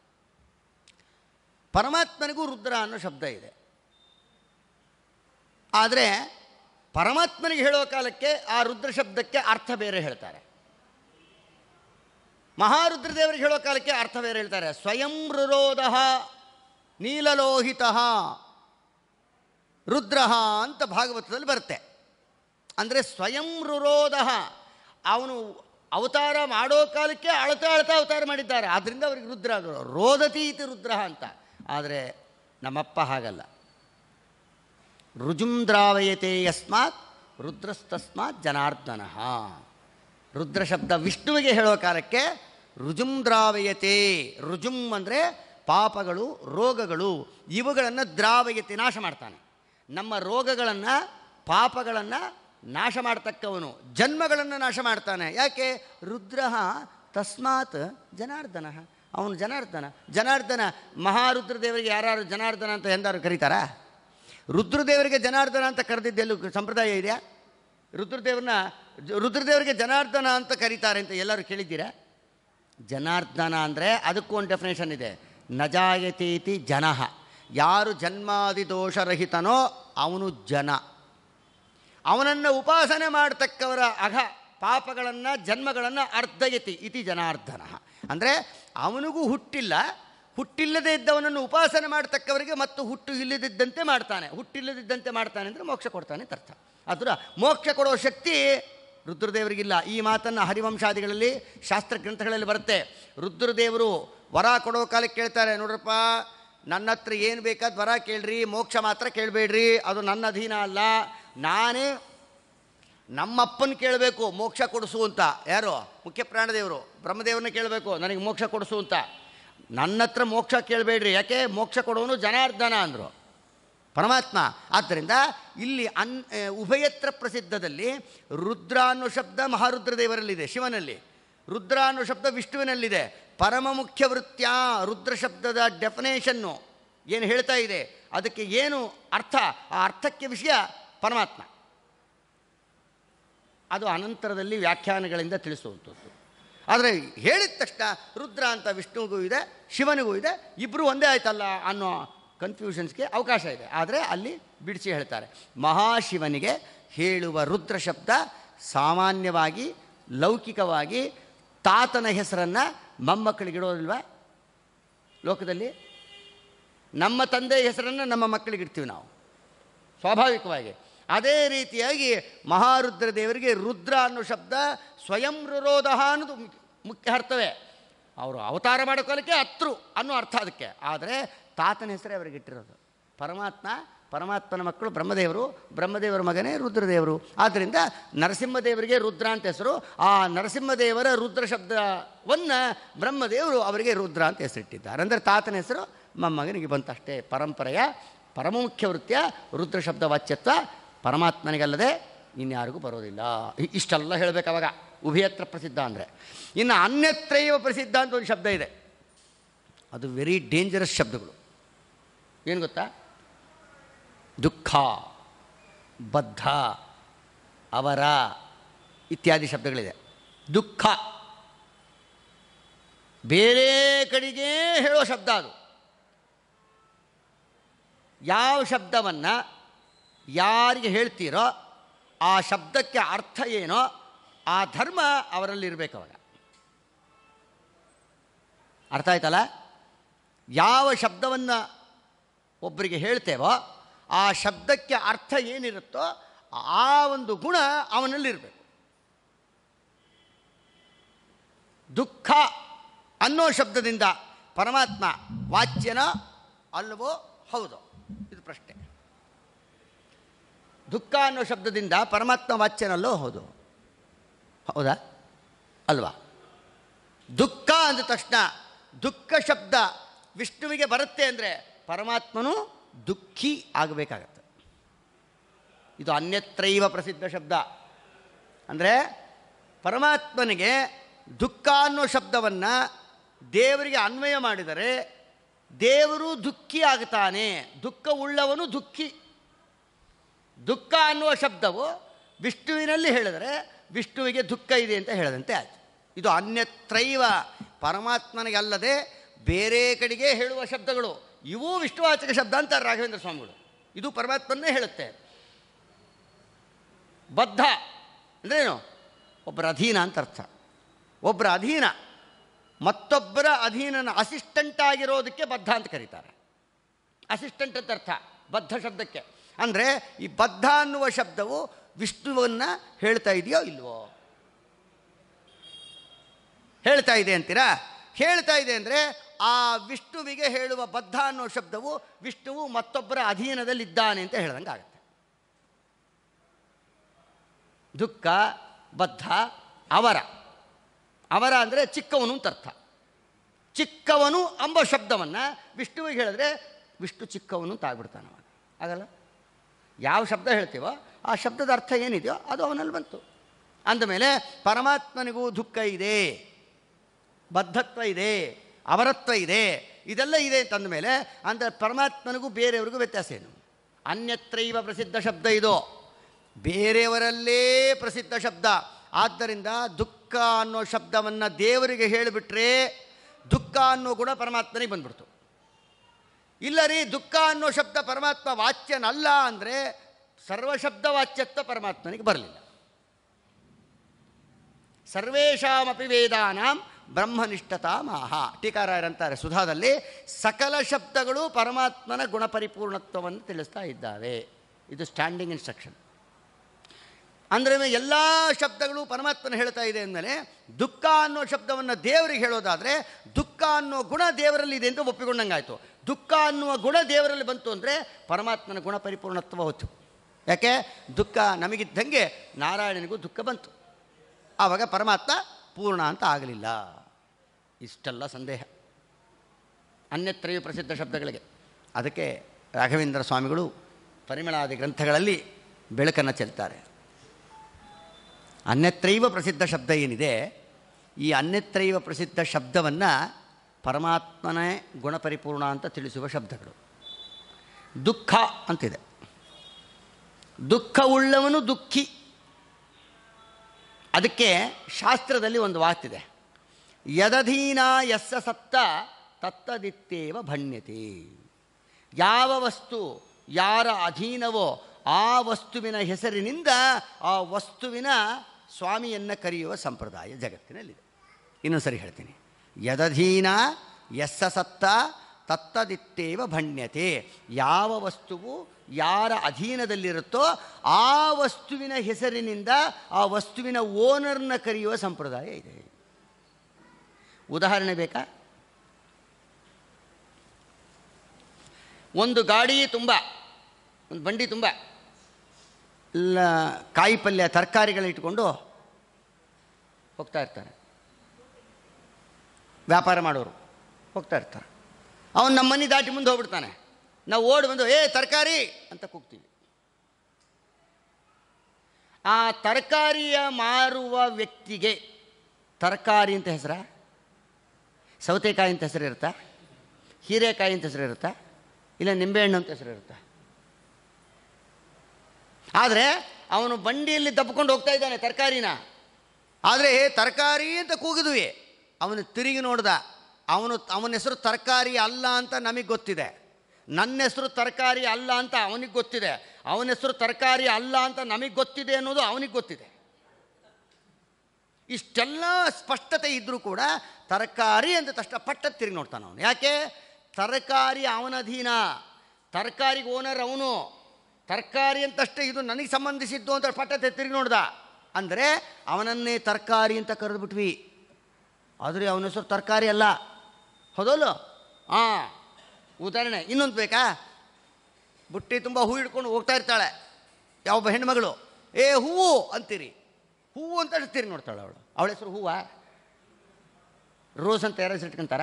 ಪರಮಾತ್ಮನಿಗೂ ರುದ್ರ ಅನ್ನೋ ಶಬ್ದ ಇದೆ ಆದರೆ ಪರಮಾತ್ಮನಿಗೆ ಹೇಳೋ ಕಾಲಕ್ಕೆ ಆ ರುದ್ರ ಶಬ್ದಕ್ಕೆ ಅರ್ಥ ಬೇರೆ ಹೇಳ್ತಾರೆ ಮಹಾರುದ್ರ ದೇವರಿಗೆ ಹೇಳೋ ಕಾಲಕ್ಕೆ ಅರ್ಥ ಬೇರೆ ಹೇಳ್ತಾರೆ ಸ್ವಯಂ ರುರೋಧ ನೀಲಲೋಹಿತ ರುದ್ರ ಅಂತ ಭಾಗವತದಲ್ಲಿ ಬರುತ್ತೆ ಅಂದರೆ ಸ್ವಯಂ ರುರೋಧ ಅವನು ಅವತಾರ ಮಾಡೋ ಕಾಲಕ್ಕೆ ಅಳತಾ ಅಳತಾ ಅವತಾರ ಮಾಡಿದ್ದಾರೆ ಆದ್ದರಿಂದ ಅವರಿಗೆ ರುದ್ರ ಆದರು ರೋದತಿ ಇತಿ ರುದ್ರ ಅಂತ ಆದರೆ ನಮ್ಮಪ್ಪ ಹಾಗಲ್ಲ ರುಜುಂ ದ್ರಾವಯತೆ ಯಸ್ಮಾತ್ ರುದ್ರಸ್ತಸ್ಮಾತ್ ಜನಾರ್ದನ ರುದ್ರ ಶಬ್ದ ವಿಷ್ಣುವಿಗೆ ಹೇಳೋ ಕಾಲಕ್ಕೆ ರುಜುಂ ದ್ರಾವಯತೆ ರುಜುಂ ಅಂದರೆ ಪಾಪಗಳು ರೋಗಗಳು ಇವುಗಳನ್ನು ದ್ರಾವಯತೆ ನಾಶ ಮಾಡ್ತಾನೆ ನಮ್ಮ ರೋಗಗಳನ್ನು ಪಾಪಗಳನ್ನು ನಾಶ ಮಾಡ್ತಕ್ಕವನು ಜನ್ಮಗಳನ್ನು ನಾಶ ಮಾಡ್ತಾನೆ ಯಾಕೆ ರುದ್ರ ತಸ್ಮಾತ್ ಜನಾರ್ದನ ಅವನು ಜನಾರ್ದನ ಜನಾರ್ದನ ಮಹಾರುದ್ರ ದೇವರಿಗೆ ಯಾರು ಜನಾರ್ದನ ಅಂತ ಎಂದಾರು ಕರೀತಾರಾ ರುದ್ರದೇವರಿಗೆ ಜನಾರ್ದನ ಅಂತ ಕರೆದಿದ್ದೆಲ್ಲೂ ಸಂಪ್ರದಾಯ ಇದೆಯಾ ರುದ್ರದೇವ್ರನ್ನ ಜ- ರುದ್ರದೇವರಿಗೆ ಜನಾರ್ದನ ಅಂತ ಕರೀತಾರೆ ಅಂತ ಎಲ್ಲರೂ ಕೇಳಿದ್ದೀರಾ ಜನಾರ್ದನ ಅಂದರೆ ಅದಕ್ಕೂ ಒಂದು ಡೆಫಿನೇಷನ್ ಇದೆ ನಜಾಯತೀತಿ ಜನಃ ಯಾರು ಜನ್ಮಾದಿ ದೋಷರಹಿತನೋ ಅವನು ಜನ ಅವನನ್ನು ಉಪಾಸನೆ ಮಾಡತಕ್ಕವರ ಅಘ ಪಾಪಗಳನ್ನು ಜನ್ಮಗಳನ್ನು ಅರ್ಧಯತಿ ಇತಿ ಜನಾರ್ದನ ಅಂದರೆ ಅವನಿಗೂ ಹುಟ್ಟಿಲ್ಲ ಹುಟ್ಟಿಲ್ಲದೆ ಇದ್ದವನನ್ನು ಉಪಾಸನೆ ಮಾಡತಕ್ಕವರಿಗೆ ಮತ್ತು ಹುಟ್ಟು ಇಲ್ಲದಿದ್ದಂತೆ ಮಾಡ್ತಾನೆ ಹುಟ್ಟಿಲ್ಲದಿದ್ದಂತೆ ಮಾಡ್ತಾನೆ ಅಂದರೆ ಮೋಕ್ಷ ಕೊಡ್ತಾನೆ ಅಂತ ಅರ್ಥ ಅದರ ಮೋಕ್ಷ ಕೊಡೋ ಶಕ್ತಿ ರುದ್ರದೇವರಿಗಿಲ್ಲ ಈ ಮಾತನ್ನು ಹರಿವಂಶಾದಿಗಳಲ್ಲಿ ಶಾಸ್ತ್ರ ಗ್ರಂಥಗಳಲ್ಲಿ ಬರುತ್ತೆ ರುದ್ರದೇವರು ವರ ಕೊಡೋ ಕಾಲಕ್ಕೆ ಕೇಳ್ತಾರೆ ನೋಡ್ರಪ್ಪ ನನ್ನ ಹತ್ರ ಏನು ಬೇಕಾದ ವರ ಕೇಳ್ರಿ ಮೋಕ್ಷ ಮಾತ್ರ ಕೇಳಬೇಡ್ರಿ ಅದು ನನ್ನ ಅಧೀನ ಅಲ್ಲ ನಾನೇ ನಮ್ಮಪ್ಪನ ಕೇಳಬೇಕು ಮೋಕ್ಷ ಕೊಡಿಸು ಅಂತ ಯಾರು ಮುಖ್ಯ ಪ್ರಾಣದೇವರು ಬ್ರಹ್ಮದೇವ್ರನ್ನ ಕೇಳಬೇಕು ನನಗೆ ಮೋಕ್ಷ ಕೊಡಿಸು ಅಂತ ನನ್ನ ಹತ್ರ ಮೋಕ್ಷ ಕೇಳಬೇಡ್ರಿ ಯಾಕೆ ಮೋಕ್ಷ ಕೊಡೋನು ಜನಾರ್ದನ ಅಂದರು ಪರಮಾತ್ಮ ಆದ್ದರಿಂದ ಇಲ್ಲಿ ಅನ್ ಆ, ಉಭಯತ್ರ ಪ್ರಸಿದ್ಧದಲ್ಲಿ ರುದ್ರ ಅನ್ನೋ ಶಬ್ದ ಮಹಾರುದ್ರ ದೇವರಲ್ಲಿದೆ ಶಿವನಲ್ಲಿ ರುದ್ರ ಅನ್ನೋ ಶಬ್ದ ವಿಷ್ಣುವಿನಲ್ಲಿದೆ ಪರಮ ಮುಖ್ಯ ವೃತ್ಯ ರುದ್ರ ಶಬ್ದದ ಡೆಫಿನೇಷನ್ನು ಏನು ಹೇಳ್ತಾ ಇದೆ ಅದಕ್ಕೆ ಏನು ಅರ್ಥ ಆ ಅರ್ಥಕ್ಕೆ ವಿಷಯ ಪರಮಾತ್ಮ ಅದು ಅನಂತರದಲ್ಲಿ ವ್ಯಾಖ್ಯಾನಗಳಿಂದ ತಿಳಿಸುವಂಥದ್ದು ಆದರೆ ಹೇಳಿದ ತಕ್ಷಣ ರುದ್ರ ಅಂತ ವಿಷ್ಣುವಿಗೂ ಇದೆ ಶಿವನಿಗೂ ಇದೆ ಇಬ್ಬರು ಒಂದೇ ಆಯ್ತಲ್ಲ ಅನ್ನೋ ಕನ್ಫ್ಯೂಷನ್ಸ್ಗೆ ಅವಕಾಶ ಇದೆ ಆದರೆ ಅಲ್ಲಿ ಬಿಡಿಸಿ ಹೇಳ್ತಾರೆ ಮಹಾಶಿವನಿಗೆ ಹೇಳುವ ರುದ್ರ ಶಬ್ದ ಸಾಮಾನ್ಯವಾಗಿ ಲೌಕಿಕವಾಗಿ ತಾತನ ಹೆಸರನ್ನು ಮೊಮ್ಮಕ್ಕಳಿಗಿಡೋದಿಲ್ವಾ ಲೋಕದಲ್ಲಿ ನಮ್ಮ ತಂದೆಯ ಹೆಸರನ್ನು ನಮ್ಮ ಮಕ್ಕಳಿಗಿಡ್ತೀವಿ ನಾವು ಸ್ವಾಭಾವಿಕವಾಗಿ ಅದೇ ರೀತಿಯಾಗಿ ಮಹಾರುದ್ರ ದೇವರಿಗೆ ರುದ್ರ ಅನ್ನೋ ಶಬ್ದ ಸ್ವಯಂ ರುರೋಧ ಅನ್ನೋದು ಮುಖ್ಯ- ಮುಖ್ಯ ಅರ್ಥವೇ ಅವರು ಅವತಾರ ಮಾಡೋ ಕಾಲಕ್ಕೆ ಹತ್ರು ಅನ್ನೋ ಅರ್ಥ ಅದಕ್ಕೆ ಆದರೆ ತಾತನ ಹೆಸರೇ ಅವರಿಗೆ ಇಟ್ಟಿರೋದು ಪರಮಾತ್ಮ ಪರಮಾತ್ಮನ ಮಕ್ಕಳು ಬ್ರಹ್ಮದೇವರು ಬ್ರಹ್ಮದೇವರ ಮಗನೇ ರುದ್ರದೇವರು ಆದ್ದರಿಂದ ನರಸಿಂಹದೇವರಿಗೆ ರುದ್ರ ಅಂತ ಹೆಸರು ಆ ನರಸಿಂಹದೇವರ ರುದ್ರ ಶಬ್ದವನ್ನು ಬ್ರಹ್ಮದೇವರು ಅವರಿಗೆ ರುದ್ರ ಅಂತ ಹೆಸರಿಟ್ಟಿದ್ದಾರೆ ಅಂದರೆ ತಾತನ ಹೆಸರು ಮೊಮ್ಮಗನಿಗೆ ಬಂತಷ್ಟೇ ಪರಂಪರೆಯ ಪರಮಮುಖ್ಯ ವೃತ್ತಿಯ ರುದ್ರ ಶಬ್ದ ವಾಚ್ಯತ್ವ ಪರಮಾತ್ಮನಿಗಲ್ಲದೆ ಇನ್ಯಾರಿಗೂ ಬರೋದಿಲ್ಲ ಇ- ಇಷ್ಟೆಲ್ಲ ಹೇಳಬೇಕು ಅವಾಗ ಉಭಯತ್ರ ಪ್ರಸಿದ್ಧ ಅಂದರೆ ಇನ್ನು ಅನ್ಯತ್ರೈವ ಪ್ರಸಿದ್ಧ ಅಂತ ಒಂದು ಶಬ್ದ ಇದೆ ಅದು ವೆರಿ ಡೇಂಜರಸ್ ಶಬ್ದಗಳು ಏನು ಗೊತ್ತಾ ದುಃಖ ಬದ್ಧ ಅವರ ಇತ್ಯಾದಿ ಶಬ್ದಗಳಿದೆ ದುಃಖ ಬೇರೆ ಕಡೆಗೆ ಹೇಳೋ ಶಬ್ದ ಅದು ಯಾವ ಶಬ್ದವನ್ನು ಯಾರಿಗೆ ಹೇಳ್ತೀರೋ ಆ ಶಬ್ದಕ್ಕೆ ಅರ್ಥ ಏನೋ ಆ ಧರ್ಮ ಅವರಲ್ಲಿ ಇರಬೇಕು ಅವಾಗ ಅರ್ಥ ಆಯ್ತಲ್ಲ ಯಾವ ಶಬ್ದವನ್ನು ಒಬ್ಬರಿಗೆ ಹೇಳ್ತೇವೋ ಆ ಶಬ್ದಕ್ಕೆ ಅರ್ಥ ಏನಿರುತ್ತೋ ಆ ಒಂದು ಗುಣ ಅವನಲ್ಲಿರಬೇಕು ದುಃಖ ಅನ್ನೋ ಶಬ್ದದಿಂದ ಪರಮಾತ್ಮ ವಾಚ್ಯನ ಅಲ್ವೋ ಹೌದು ಇದು ಪ್ರಶ್ನೆ ದುಃಖ ಅನ್ನೋ ಶಬ್ದದಿಂದ ಪರಮಾತ್ಮ ವಾಚ್ಯನಲ್ಲೋ ಹೌದು ಹೌದಾ ಅಲ್ವಾ ದುಃಖ ಅಂದ ತಕ್ಷಣ ದುಃಖ ಶಬ್ದ ವಿಷ್ಣುವಿಗೆ ಬರುತ್ತೆ ಅಂದರೆ ಪರಮಾತ್ಮನು ದುಃಖಿ ಆಗಬೇಕಾಗತ್ತೆ ಇದು ಅನ್ಯತ್ರೈವ ಪ್ರಸಿದ್ಧ ಶಬ್ದ ಅಂದರೆ ಪರಮಾತ್ಮನಿಗೆ ದುಃಖ ಅನ್ನೋ ಶಬ್ದವನ್ನು ದೇವರಿಗೆ ಅನ್ವಯ ಮಾಡಿದರೆ ದೇವರು ದುಃಖಿ ಆಗ್ತಾನೆ ದುಃಖ ಉಳ್ಳವನು ದುಃಖಿ ದುಃಖ ಅನ್ನುವ ಶಬ್ದವು ವಿಷ್ಣುವಿನಲ್ಲಿ ಹೇಳಿದರೆ ವಿಷ್ಣುವಿಗೆ ದುಃಖ ಇದೆ ಅಂತ ಹೇಳದಂತೆ ಆಯಿತು ಇದು ಅನ್ಯತ್ರೈವ ಪರಮಾತ್ಮನಿಗೆ ಅಲ್ಲದೆ ಬೇರೆ ಕಡೆಗೆ ಹೇಳುವ ಶಬ್ದಗಳು ಇವು ವಿಷ್ಣುವಾಚಕ ಶಬ್ದ ಅಂತಾರೆ ರಾಘವೇಂದ್ರ ಸ್ವಾಮಿಗಳು ಇದು ಪರಮಾತ್ಮನ್ನೇ ಹೇಳುತ್ತೆ ಬದ್ಧ ಅಂದ್ರೇನು ಒಬ್ಬರ ಅಧೀನ ಅಂತ ಅರ್ಥ ಒಬ್ಬರ ಅಧೀನ ಮತ್ತೊಬ್ಬರ ಅಧೀನನ ಅಸಿಸ್ಟೆಂಟ್ ಆಗಿರೋದಕ್ಕೆ ಬದ್ಧ ಅಂತ ಕರೀತಾರೆ ಅಸಿಸ್ಟೆಂಟ್ ಅಂತ ಅರ್ಥ ಬದ್ಧ ಶಬ್ದಕ್ಕೆ ಅಂದರೆ ಈ ಬದ್ಧ ಅನ್ನುವ ಶಬ್ದವು ವಿಷ್ಣುವನ್ನು ಹೇಳ್ತಾ ಇದೆಯೋ ಇಲ್ವೋ ಹೇಳ್ತಾ ಇದೆ ಅಂತೀರಾ ಹೇಳ್ತಾ ಇದೆ ಅಂದರೆ ಆ ವಿಷ್ಣುವಿಗೆ ಹೇಳುವ ಬದ್ಧ ಅನ್ನೋ ಶಬ್ದವು ವಿಷ್ಣುವು ಮತ್ತೊಬ್ಬರ ಅಧೀನದಲ್ಲಿದ್ದಾನೆ ಅಂತ ಹೇಳ್ದಂಗೆ ಆಗುತ್ತೆ ದುಃಖ ಬದ್ಧ ಅವರ ಅವರ ಅಂದರೆ ಚಿಕ್ಕವನು ಅಂತ ಅರ್ಥ ಚಿಕ್ಕವನು ಎಂಬ ಶಬ್ದವನ್ನು ವಿಷ್ಣುವಿಗೆ ಹೇಳಿದ್ರೆ ವಿಷ್ಣು ಚಿಕ್ಕವನು ಅಂತ ಆಗ್ಬಿಡ್ತಾನೆ ಅವಾಗ ಆಗಲ್ಲ ಯಾವ ಶಬ್ದ ಹೇಳ್ತೀವೋ ಆ ಶಬ್ದದ ಅರ್ಥ ಏನಿದೆಯೋ ಅದು ಅವನಲ್ಲಿ ಬಂತು ಅಂದಮೇಲೆ ಪರಮಾತ್ಮನಿಗೂ ದುಃಖ ಇದೆ ಬದ್ಧತ್ವ ಇದೆ ಅವರತ್ವ ಇದೆ ಇದೆಲ್ಲ ಇದೆ ಅಂತಂದಮೇಲೆ ಅಂದರೆ ಪರಮಾತ್ಮನಿಗೂ ಬೇರೆಯವ್ರಿಗೂ ವ್ಯತ್ಯಾಸ ಏನು ಅನ್ಯತ್ರೈವ ಪ್ರಸಿದ್ಧ ಶಬ್ದ ಇದು ಬೇರೆಯವರಲ್ಲೇ ಪ್ರಸಿದ್ಧ ಶಬ್ದ ಆದ್ದರಿಂದ ದುಃಖ ಅನ್ನೋ ಶಬ್ದವನ್ನು ದೇವರಿಗೆ ಹೇಳಿಬಿಟ್ರೆ ದುಃಖ ಅನ್ನೋ ಗುಣ ಪರಮಾತ್ಮನಿಗೆ ಬಂದ್ಬಿಡ್ತು ಇಲ್ಲ ರೀ ದುಃಖ ಅನ್ನೋ ಶಬ್ದ ಪರಮಾತ್ಮ ವಾಚ್ಯನಲ್ಲ ಅಂದರೆ ಸರ್ವಶಬ್ದ ವಾಚ್ಯತ್ವ ಪರಮಾತ್ಮನಿಗೆ ಬರಲಿಲ್ಲ ಸರ್ವೇಷಾಮಪಿ ವೇದಾನಾಂ ಬ್ರಹ್ಮನಿಷ್ಠತಾ ಮಾಹ ಟೀಕಾರಾಯರಂತಾರೆ ಸುಧಾದಲ್ಲಿ ಸಕಲ ಶಬ್ದಗಳು ಪರಮಾತ್ಮನ ಗುಣಪರಿಪೂರ್ಣತ್ವವನ್ನು ತಿಳಿಸ್ತಾ ಇದ್ದಾವೆ ಇದು ಸ್ಟ್ಯಾಂಡಿಂಗ್ ಇನ್ಸ್ಟ್ರಕ್ಷನ್ ಅಂದರೆ ಎಲ್ಲ ಶಬ್ದಗಳು ಪರಮಾತ್ಮನ ಹೇಳ್ತಾ ಇದೆ ಅಂದಮೇಲೆ ದುಃಖ ಅನ್ನೋ ಶಬ್ದವನ್ನು ದೇವರಿಗೆ ಹೇಳೋದಾದರೆ ದುಃಖ ಅನ್ನೋ ಗುಣ ದೇವರಲ್ಲಿ ಇದೆ ಅಂತ ಒಪ್ಪಿಕೊಂಡಂಗಾಯಿತು ದುಃಖ ಅನ್ನುವ ಗುಣ ದೇವರಲ್ಲಿ ಬಂತು ಅಂದರೆ ಪರಮಾತ್ಮನ ಗುಣ ಪರಿಪೂರ್ಣತ್ವ ಹೊತ್ತು ಯಾಕೆ ದುಃಖ ನಮಗಿದ್ದಂಗೆ ನಾರಾಯಣನಿಗೂ ದುಃಖ ಬಂತು ಆವಾಗ ಪರಮಾತ್ಮ ಪೂರ್ಣ ಅಂತ ಆಗಲಿಲ್ಲ ಇಷ್ಟೆಲ್ಲ ಸಂದೇಹ ಅನ್ಯತ್ರಯ ಪ್ರಸಿದ್ಧ ಶಬ್ದಗಳಿಗೆ ಅದಕ್ಕೆ ರಾಘವೇಂದ್ರ ಸ್ವಾಮಿಗಳು ಪರಿಮಳಾದಿ ಗ್ರಂಥಗಳಲ್ಲಿ ಬೆಳಕನ್ನು ಚೆಲ್ತಾರೆ ಅನ್ಯತ್ರೈವ ಪ್ರಸಿದ್ಧ ಶಬ್ದ ಏನಿದೆ ಈ ಅನ್ಯತ್ರೈವ ಪ್ರಸಿದ್ಧ ಶಬ್ದವನ್ನು ಪರಮಾತ್ಮನೇ ಗುಣಪರಿಪೂರ್ಣ ಅಂತ ತಿಳಿಸುವ ಶಬ್ದಗಳು ದುಃಖ ಅಂತಿದೆ ದುಃಖ ಉಳ್ಳವನು ದುಃಖಿ ಅದಕ್ಕೆ ಶಾಸ್ತ್ರದಲ್ಲಿ ಒಂದು ಮಾತಿದೆ ಯದಧೀನ ಯಸ್ಸ ಸತ್ತ ತತ್ತದಿತ್ತೇವ ಭಣ್ಯತೆ ಯಾವ ವಸ್ತು ಯಾರ ಅಧೀನವೋ ಆ ವಸ್ತುವಿನ ಹೆಸರಿನಿಂದ ಆ ವಸ್ತುವಿನ ಸ್ವಾಮಿಯನ್ನು ಕರೆಯುವ ಸಂಪ್ರದಾಯ ಜಗತ್ತಿನಲ್ಲಿದೆ ಇನ್ನೊಂದು ಸರಿ ಹೇಳ್ತೀನಿ ಯದಧೀನ ಯಸ್ಸ ಸತ್ತ ತತ್ತದಿತ್ತೇವ ಭಣ್ಯತೆ ಯಾವ ವಸ್ತುವು ಯಾರ ಅಧೀನದಲ್ಲಿರುತ್ತೋ ಆ ವಸ್ತುವಿನ ಹೆಸರಿನಿಂದ ಆ ವಸ್ತುವಿನ ಓನರ್ನ ಕರೆಯುವ ಸಂಪ್ರದಾಯ ಇದೆ ಉದಾಹರಣೆ ಬೇಕಾ ಒಂದು ಗಾಡಿ ತುಂಬ ಒಂದು ಬಂಡಿ ತುಂಬ ಎಲ್ಲ ಕಾಯಿ ಪಲ್ಯ ತರಕಾರಿಗಳು ಇಟ್ಕೊಂಡು ಹೋಗ್ತಾ ಇರ್ತಾರೆ ವ್ಯಾಪಾರ ಮಾಡೋರು ಹೋಗ್ತಾ ಇರ್ತಾರೆ ಅವನು ನಮ್ಮ ಮನೆ ದಾಟಿ ಮುಂದೆ ಹೋಗ್ಬಿಡ್ತಾನೆ ನಾವು ಓಡಿ ಬಂದು ಏ ತರಕಾರಿ ಅಂತ ಕೂಗ್ತೀವಿ ಆ ತರಕಾರಿಯ ಮಾರುವ ವ್ಯಕ್ತಿಗೆ ತರಕಾರಿ ಅಂತ ಹೆಸರ ಸೌತೆಕಾಯಿ ಅಂತ ಹೆಸರು ಇರುತ್ತಾ ಹೀರೆಕಾಯಿ ಅಂತ ಹೆಸರು ಇರುತ್ತಾ ಇಲ್ಲ ನಿಂಬೆಹಣ್ಣು ಅಂತ ಹೆಸರು ಇರುತ್ತಾ ಆದರೆ ಅವನು ಬಂಡಿಯಲ್ಲಿ ದಬ್ಕೊಂಡು ಹೋಗ್ತಾ ಇದ್ದಾನೆ ತರಕಾರಿನ ಆದರೆ ತರಕಾರಿ ಅಂತ ಕೂಗಿದ್ವಿ ಅವನು ತಿರುಗಿ ನೋಡ್ದ ಅವನು ಅವನ ಹೆಸರು ತರಕಾರಿ ಅಲ್ಲ ಅಂತ ನಮಗೆ ಗೊತ್ತಿದೆ ನನ್ನ ಹೆಸರು ತರಕಾರಿ ಅಲ್ಲ ಅಂತ ಅವನಿಗೆ ಗೊತ್ತಿದೆ ಅವನ ಹೆಸರು ತರಕಾರಿ ಅಲ್ಲ ಅಂತ ನಮಗೆ ಗೊತ್ತಿದೆ ಅನ್ನೋದು ಅವನಿಗೆ ಗೊತ್ತಿದೆ ಇಷ್ಟೆಲ್ಲ ಸ್ಪಷ್ಟತೆ ಇದ್ದರೂ ಕೂಡ ತರಕಾರಿ ಅಂದ ತಕ್ಷಣ ಪಟ್ಟ ತಿರುಗಿ ನೋಡ್ತಾನೆ ಅವನು ಯಾಕೆ ತರಕಾರಿ ಅವನ ಅಧೀನ ತರಕಾರಿಗೆ ಓನರ್ ಅವನು ತರಕಾರಿ ಅಂತಷ್ಟೇ ಇದು ನನಗೆ ಸಂಬಂಧಿಸಿದ್ದು ಅಂತ ಪಟ್ಟತೆ ತಿರುಗಿ ನೋಡ್ದ ಅಂದರೆ ಅವನನ್ನೇ ತರಕಾರಿ ಅಂತ ಕರೆದುಬಿಟ್ವಿ ಆದರೆ ಅವನ ಹೆಸರು ತರಕಾರಿ ಅಲ್ಲ ಹೌದಲ್ಲ ಹಾಂ ಉದಾಹರಣೆ ಇನ್ನೊಂದು ಬೇಕಾ ಬುಟ್ಟಿ ತುಂಬ ಹೂ ಹಿಡ್ಕೊಂಡು ಹೋಗ್ತಾ ಇರ್ತಾಳೆ ಯಾವೊಬ್ಬ ಹೆಣ್ಮಗಳು ಏ ಹೂವು ಅಂತೀರಿ ಹೂವು ಅಂತ ತಿರುಗಿ ನೋಡ್ತಾಳೆ ಅವಳು ಅವಳ ಹೆಸರು ಹೂವ ರೋಸ್ ಅಂತ ಯಾರ ಹೆಸರು ಇಟ್ಕೊಂತಾರ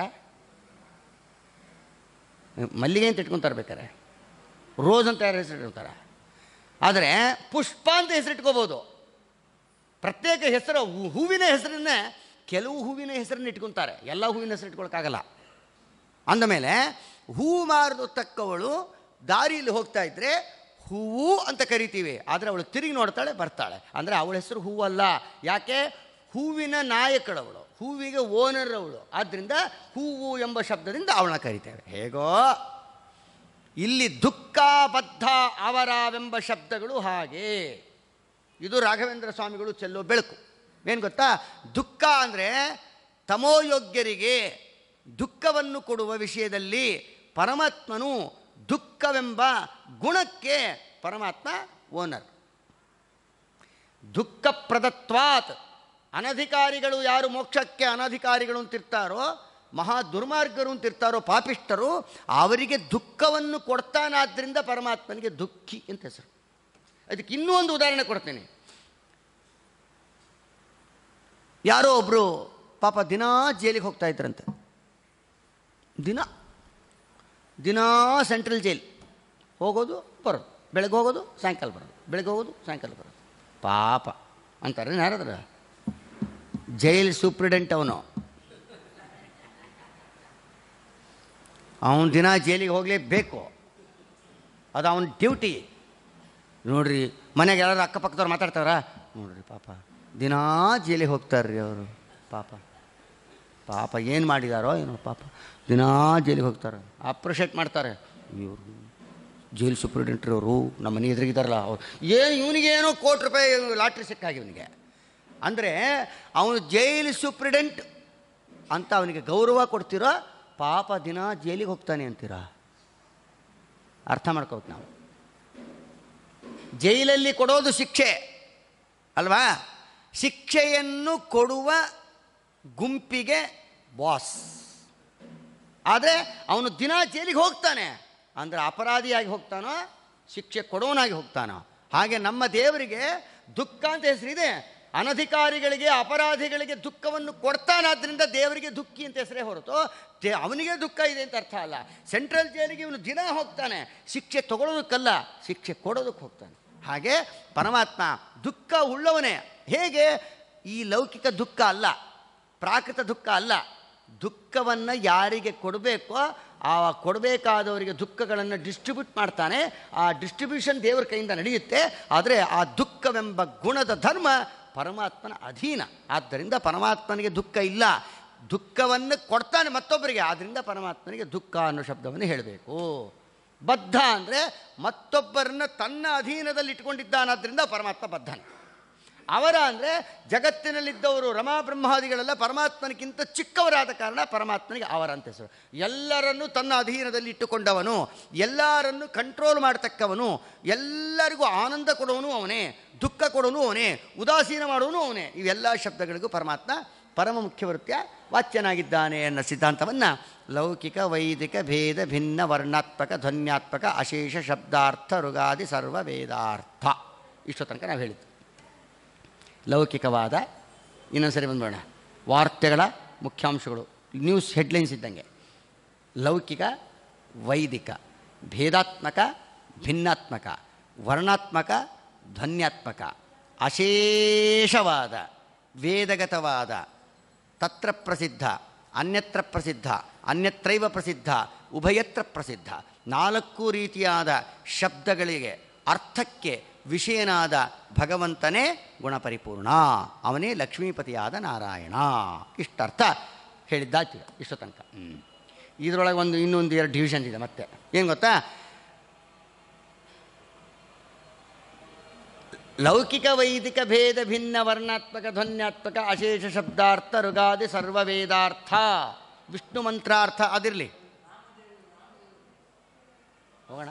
ಮಲ್ಲಿಗೆ ಅಂತ ಇಟ್ಕೊಂತಾರೆ ಬೇಕಾರೆ ರೋಸ್ ಅಂತ ಯಾರ ಹೆಸರು ಇಟ್ಕೊಂತಾರ ಆದರೆ ಪುಷ್ಪ ಅಂತ ಹೆಸರಿಟ್ಕೋಬೋದು ಪ್ರತ್ಯೇಕ ಹೆಸರು ಹೂ- ಹೂವಿನ ಹೆಸರನ್ನೇ ಕೆಲವು ಹೂವಿನ ಹೆಸರನ್ನ ಇಟ್ಕೊತಾರೆ ಎಲ್ಲ ಹೂವಿನ ಹೆಸರು ಇಟ್ಕೊಳಕ್ಕಾಗಲ್ಲ ಅಂದಮೇಲೆ ಹೂ ಮಾರತಕ್ಕವಳು ದಾರಿಯಲ್ಲಿ ಹೋಗ್ತಾ ಇದ್ದರೆ ಹೂವು ಅಂತ ಕರಿತೀವಿ ಆದರೆ ಅವಳು ತಿರುಗಿ ನೋಡ್ತಾಳೆ ಬರ್ತಾಳೆ ಅಂದರೆ ಅವಳ ಹೆಸರು ಹೂವಲ್ಲ ಯಾಕೆ ಹೂವಿನ ನಾಯಕಳವಳು ಹೂವಿಗೆ ಓನರ್ ಅವಳು ಆದ್ದರಿಂದ ಹೂವು ಎಂಬ ಶಬ್ದದಿಂದ ಅವಳನ್ನ ಕರಿತೇವೆ ಹೇಗೋ ಇಲ್ಲಿ ದುಃಖ ಬದ್ಧ ಅವರವೆಂಬ ಶಬ್ದಗಳು ಹಾಗೆ ಇದು ರಾಘವೇಂದ್ರ ಸ್ವಾಮಿಗಳು ಚೆಲ್ಲೋ ಬೆಳಕು ಏನು ಗೊತ್ತಾ ದುಃಖ ಅಂದರೆ ತಮೋಯೋಗ್ಯರಿಗೆ ದುಃಖವನ್ನು ಕೊಡುವ ವಿಷಯದಲ್ಲಿ ಪರಮಾತ್ಮನು ದುಃಖವೆಂಬ ಗುಣಕ್ಕೆ ಪರಮಾತ್ಮ ಓನರ್ ದುಃಖ ಪ್ರದತ್ವಾತ್ ಅನಧಿಕಾರಿಗಳು ಯಾರು ಮೋಕ್ಷಕ್ಕೆ ಅನಧಿಕಾರಿಗಳು ಅಂತಿರ್ತಾರೋ ಮಹಾ ದುರ್ಮಾರ್ಗರು ಅಂತಿರ್ತಾರೋ ಪಾಪಿಷ್ಟರು ಅವರಿಗೆ ದುಃಖವನ್ನು ಕೊಡ್ತಾನಾದ್ರಿಂದ ಪರಮಾತ್ಮನಿಗೆ ದುಃಖಿ ಅಂತ ಹೆಸರು ಅದಕ್ಕೆ ಇನ್ನೂ ಒಂದು ಉದಾಹರಣೆ ಕೊಡ್ತೇನೆ ಯಾರೋ ಒಬ್ಬರು ಪಾಪ ದಿನಾ ಜೈಲಿಗೆ ಹೋಗ್ತಾ ಇದ್ರಂತೆ ದಿನ ದಿನಾ ಸೆಂಟ್ರಲ್ ಜೈಲ್ ಹೋಗೋದು ಬರೋದು ಬೆಳಗ್ಗೆ ಹೋಗೋದು ಸಾಯಂಕಾಲ ಬರೋದು ಬೆಳಗ್ಗೆ ಹೋಗೋದು ಸಾಯಂಕಾಲ ಬರೋದು ಪಾಪ ಅಂತಾರೆ ಯಾರಾದ್ರ ಜೈಲ್ ಸೂಪ್ರಿಡೆಂಟ್ ಅವನು ಅವನು ದಿನ ಜೈಲಿಗೆ ಹೋಗಲೇಬೇಕು ಅದು ಅವನ ಡ್ಯೂಟಿ ನೋಡ್ರಿ ಮನೆಗೆ ಎಲ್ಲರೂ ಅಕ್ಕಪಕ್ಕದವ್ರು ಮಾತಾಡ್ತಾರ ನೋಡ್ರಿ ಪಾಪ ದಿನಾ ಜೈಲಿಗೆ ಹೋಗ್ತಾರ್ರಿ ಅವರು ಪಾಪ ಪಾಪ ಏನು ಮಾಡಿದಾರೋ ಏನೋ ಪಾಪ ದಿನಾ ಜೈಲಿಗೆ ಹೋಗ್ತಾರೆ ಅಪ್ರಿಷಿಯೇಟ್ ಮಾಡ್ತಾರೆ ಇವರು ಜೈಲ್ ಸೂಪ್ರಿಡೆಂಟ್ರಿ ಅವರು ನಮ್ಮ ಮನೆ ಎದುರಿಗಿದಾರಲ್ಲ ಅವ್ರು ಏನು ಇವನಿಗೇನೋ ಕೋಟಿ ರೂಪಾಯಿ ಲಾಟ್ರಿ ಸಿಕ್ಕಾಗಿ ಇವನಿಗೆ ಅಂದರೆ ಅವನು ಜೈಲ್ ಸೂಪ್ರಿಡೆಂಟ್ ಅಂತ ಅವನಿಗೆ ಗೌರವ ಕೊಡ್ತೀರೋ ಪಾಪ ದಿನ ಜೈಲಿಗೆ ಹೋಗ್ತಾನೆ ಅಂತೀರಾ ಅರ್ಥ ಮಾಡ್ಕೋಬೇಕು ನಾವು ಜೈಲಲ್ಲಿ ಕೊಡೋದು ಶಿಕ್ಷೆ ಅಲ್ವಾ ಶಿಕ್ಷೆಯನ್ನು ಕೊಡುವ ಗುಂಪಿಗೆ ಬಾಸ್ ಆದರೆ ಅವನು ದಿನ ಜೈಲಿಗೆ ಹೋಗ್ತಾನೆ ಅಂದರೆ ಅಪರಾಧಿಯಾಗಿ ಹೋಗ್ತಾನೋ ಶಿಕ್ಷೆ ಕೊಡೋನಾಗಿ ಹೋಗ್ತಾನೋ ಹಾಗೆ ನಮ್ಮ ದೇವರಿಗೆ ದುಃಖ ಅಂತ ಹೆಸರಿದೆ ಅನಧಿಕಾರಿಗಳಿಗೆ ಅಪರಾಧಿಗಳಿಗೆ ದುಃಖವನ್ನು ಕೊಡ್ತಾನಾದ್ರಿಂದ ದೇವರಿಗೆ ದುಃಖಿ ಅಂತ ಹೆಸರೇ ಹೊರತು ದೇ ಅವನಿಗೆ ದುಃಖ ಇದೆ ಅಂತ ಅರ್ಥ ಅಲ್ಲ ಸೆಂಟ್ರಲ್ ಜೈಲಿಗೆ ಇವನು ದಿನ ಹೋಗ್ತಾನೆ ಶಿಕ್ಷೆ ತಗೊಳ್ಳೋದಕ್ಕಲ್ಲ ಶಿಕ್ಷೆ ಕೊಡೋದಕ್ಕೆ ಹೋಗ್ತಾನೆ ಹಾಗೆ ಪರಮಾತ್ಮ ದುಃಖ ಉಳ್ಳವನೇ ಹೇಗೆ ಈ ಲೌಕಿಕ ದುಃಖ ಅಲ್ಲ ಪ್ರಾಕೃತ ದುಃಖ ಅಲ್ಲ ದುಃಖವನ್ನು ಯಾರಿಗೆ ಕೊಡಬೇಕೋ ಆ ಕೊಡಬೇಕಾದವರಿಗೆ ದುಃಖಗಳನ್ನು ಡಿಸ್ಟ್ರಿಬ್ಯೂಟ್ ಮಾಡ್ತಾನೆ ಆ ಡಿಸ್ಟ್ರಿಬ್ಯೂಷನ್ ದೇವರ ಕೈಯಿಂದ ನಡೆಯುತ್ತೆ ಆದರೆ ಆ ದುಃಖವೆಂಬ ಗುಣದ ಧರ್ಮ ಪರಮಾತ್ಮನ ಅಧೀನ ಆದ್ದರಿಂದ ಪರಮಾತ್ಮನಿಗೆ ದುಃಖ ಇಲ್ಲ ದುಃಖವನ್ನು ಕೊಡ್ತಾನೆ ಮತ್ತೊಬ್ಬರಿಗೆ ಆದ್ದರಿಂದ ಪರಮಾತ್ಮನಿಗೆ ದುಃಖ ಅನ್ನೋ ಶಬ್ದವನ್ನು ಹೇಳಬೇಕು ಬದ್ಧ ಅಂದರೆ ಮತ್ತೊಬ್ಬರನ್ನ ತನ್ನ ಅಧೀನದಲ್ಲಿ ಇಟ್ಕೊಂಡಿದ್ದಾನಾದ್ರಿಂದ ಪರಮಾತ್ಮ ಬದ್ಧನೆ ಅವರ ಅಂದರೆ ಜಗತ್ತಿನಲ್ಲಿದ್ದವರು ರಮಾ ಬ್ರಹ್ಮಾದಿಗಳೆಲ್ಲ ಪರಮಾತ್ಮನಿಗಿಂತ ಚಿಕ್ಕವರಾದ ಕಾರಣ ಪರಮಾತ್ಮನಿಗೆ ಅವರ ಅಂತ ಹೆಸರು ಎಲ್ಲರನ್ನೂ ತನ್ನ ಅಧೀನದಲ್ಲಿ ಇಟ್ಟುಕೊಂಡವನು ಎಲ್ಲರನ್ನು ಕಂಟ್ರೋಲ್ ಮಾಡತಕ್ಕವನು ಎಲ್ಲರಿಗೂ ಆನಂದ ಕೊಡುವನು ಅವನೇ ದುಃಖ ಕೊಡೋನು ಅವನೇ ಉದಾಸೀನ ಮಾಡುವನು ಅವನೇ ಇವೆಲ್ಲ ಶಬ್ದಗಳಿಗೂ ಪರಮಾತ್ಮ ಪರಮ ಮುಖ್ಯ ವೃತ್ಯ ವಾಚ್ಯನಾಗಿದ್ದಾನೆ ಅನ್ನೋ ಸಿದ್ಧಾಂತವನ್ನು ಲೌಕಿಕ ವೈದಿಕ ಭೇದ ಭಿನ್ನ ವರ್ಣಾತ್ಮಕ ಧ್ವನ್ಯಾತ್ಮಕ ಅಶೇಷ ಶಬ್ದಾರ್ಥ ಋಗಾದಿ ಸರ್ವ ವೇದಾರ್ಥ ಇಷ್ಟು ತನಕ ನಾವು ಹೇಳಿದ್ದು ಲೌಕಿಕವಾದ ಇನ್ನೊಂದು ಸರಿ ಬಂದ್ಬೋಣ ವಾರ್ತೆಗಳ ಮುಖ್ಯಾಂಶಗಳು ನ್ಯೂಸ್ ಹೆಡ್ಲೈನ್ಸ್ ಇದ್ದಂಗೆ ಲೌಕಿಕ ವೈದಿಕ ಭೇದಾತ್ಮಕ ಭಿನ್ನಾತ್ಮಕ ವರ್ಣಾತ್ಮಕ ಧ್ವನ್ಯಾತ್ಮಕ ಅಶೇಷವಾದ ವೇದಗತವಾದ ತತ್ರ ಪ್ರಸಿದ್ಧ ಅನ್ಯತ್ರ ಪ್ರಸಿದ್ಧ ಅನ್ಯತ್ರೈವ ಪ್ರಸಿದ್ಧ ಉಭಯತ್ರ ಪ್ರಸಿದ್ಧ ನಾಲ್ಕು ರೀತಿಯಾದ ಶಬ್ದಗಳಿಗೆ ಅರ್ಥಕ್ಕೆ ವಿಷಯನಾದ ಭಗವಂತನೇ ಗುಣಪರಿಪೂರ್ಣ ಅವನೇ ಲಕ್ಷ್ಮೀಪತಿಯಾದ ನಾರಾಯಣ ಇಷ್ಟರ್ಥ ಹೇಳಿದ್ದಾಯ್ತು ಇಷ್ಟು ತನಕ ಹ್ಞೂ ಇದರೊಳಗೆ ಒಂದು ಇನ್ನೊಂದು ಎರಡು ಡಿವಿಷನ್ ಇದೆ ಮತ್ತೆ ಏನು ಗೊತ್ತಾ ಲೌಕಿಕ ವೈದಿಕ ಭೇದ ಭಿನ್ನ ವರ್ಣಾತ್ಮಕ ಧ್ವನ್ಯಾತ್ಮಕ ಅಶೇಷ ಶಬ್ದಾರ್ಥ ಋಗಾದಿ ಸರ್ವ ವೇದಾರ್ಥ ವಿಷ್ಣು ಮಂತ್ರಾರ್ಥ ಅದಿರಲಿ ಹೋಗೋಣ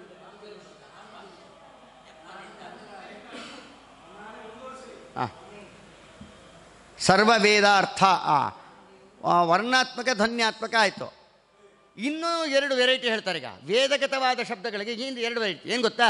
ಹಾಂ ಸರ್ವ ವೇದಾರ್ಥ ಆ ವರ್ಣಾತ್ಮಕ ಧ್ವನ್ಯಾತ್ಮಕ ಆಯಿತು ಇನ್ನೂ ಎರಡು ವೆರೈಟಿ ಹೇಳ್ತಾರೆ ಈಗ ವೇದಗತವಾದ ಶಬ್ದಗಳಿಗೆ ಹಿಂದೆ ಎರಡು ವೆರೈಟಿ ಏನು ಗೊತ್ತಾ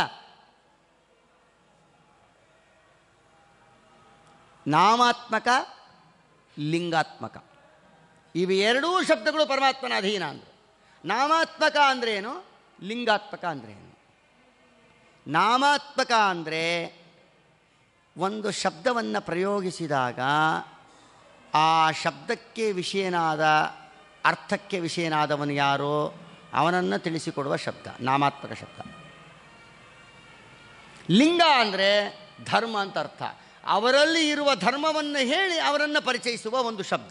ನಾಮಾತ್ಮಕ ಲಿಂಗಾತ್ಮಕ ಇವು ಎರಡೂ ಶಬ್ದಗಳು ಪರಮಾತ್ಮನ ಅಧೀನ ಅಂದರು ನಾಮಾತ್ಮಕ ಅಂದ್ರೇನು ಲಿಂಗಾತ್ಮಕ ಅಂದ್ರೇನು ನಾಮಾತ್ಮಕ ಅಂದರೆ ಒಂದು ಶಬ್ದವನ್ನು ಪ್ರಯೋಗಿಸಿದಾಗ ಆ ಶಬ್ದಕ್ಕೆ ವಿಷಯನಾದ ಅರ್ಥಕ್ಕೆ ವಿಷಯನಾದವನು ಯಾರೋ ಅವನನ್ನು ತಿಳಿಸಿಕೊಡುವ ಶಬ್ದ ನಾಮಾತ್ಮಕ ಶಬ್ದ ಲಿಂಗ ಅಂದರೆ ಧರ್ಮ ಅಂತ ಅರ್ಥ ಅವರಲ್ಲಿ ಇರುವ ಧರ್ಮವನ್ನು ಹೇಳಿ ಅವರನ್ನು ಪರಿಚಯಿಸುವ ಒಂದು ಶಬ್ದ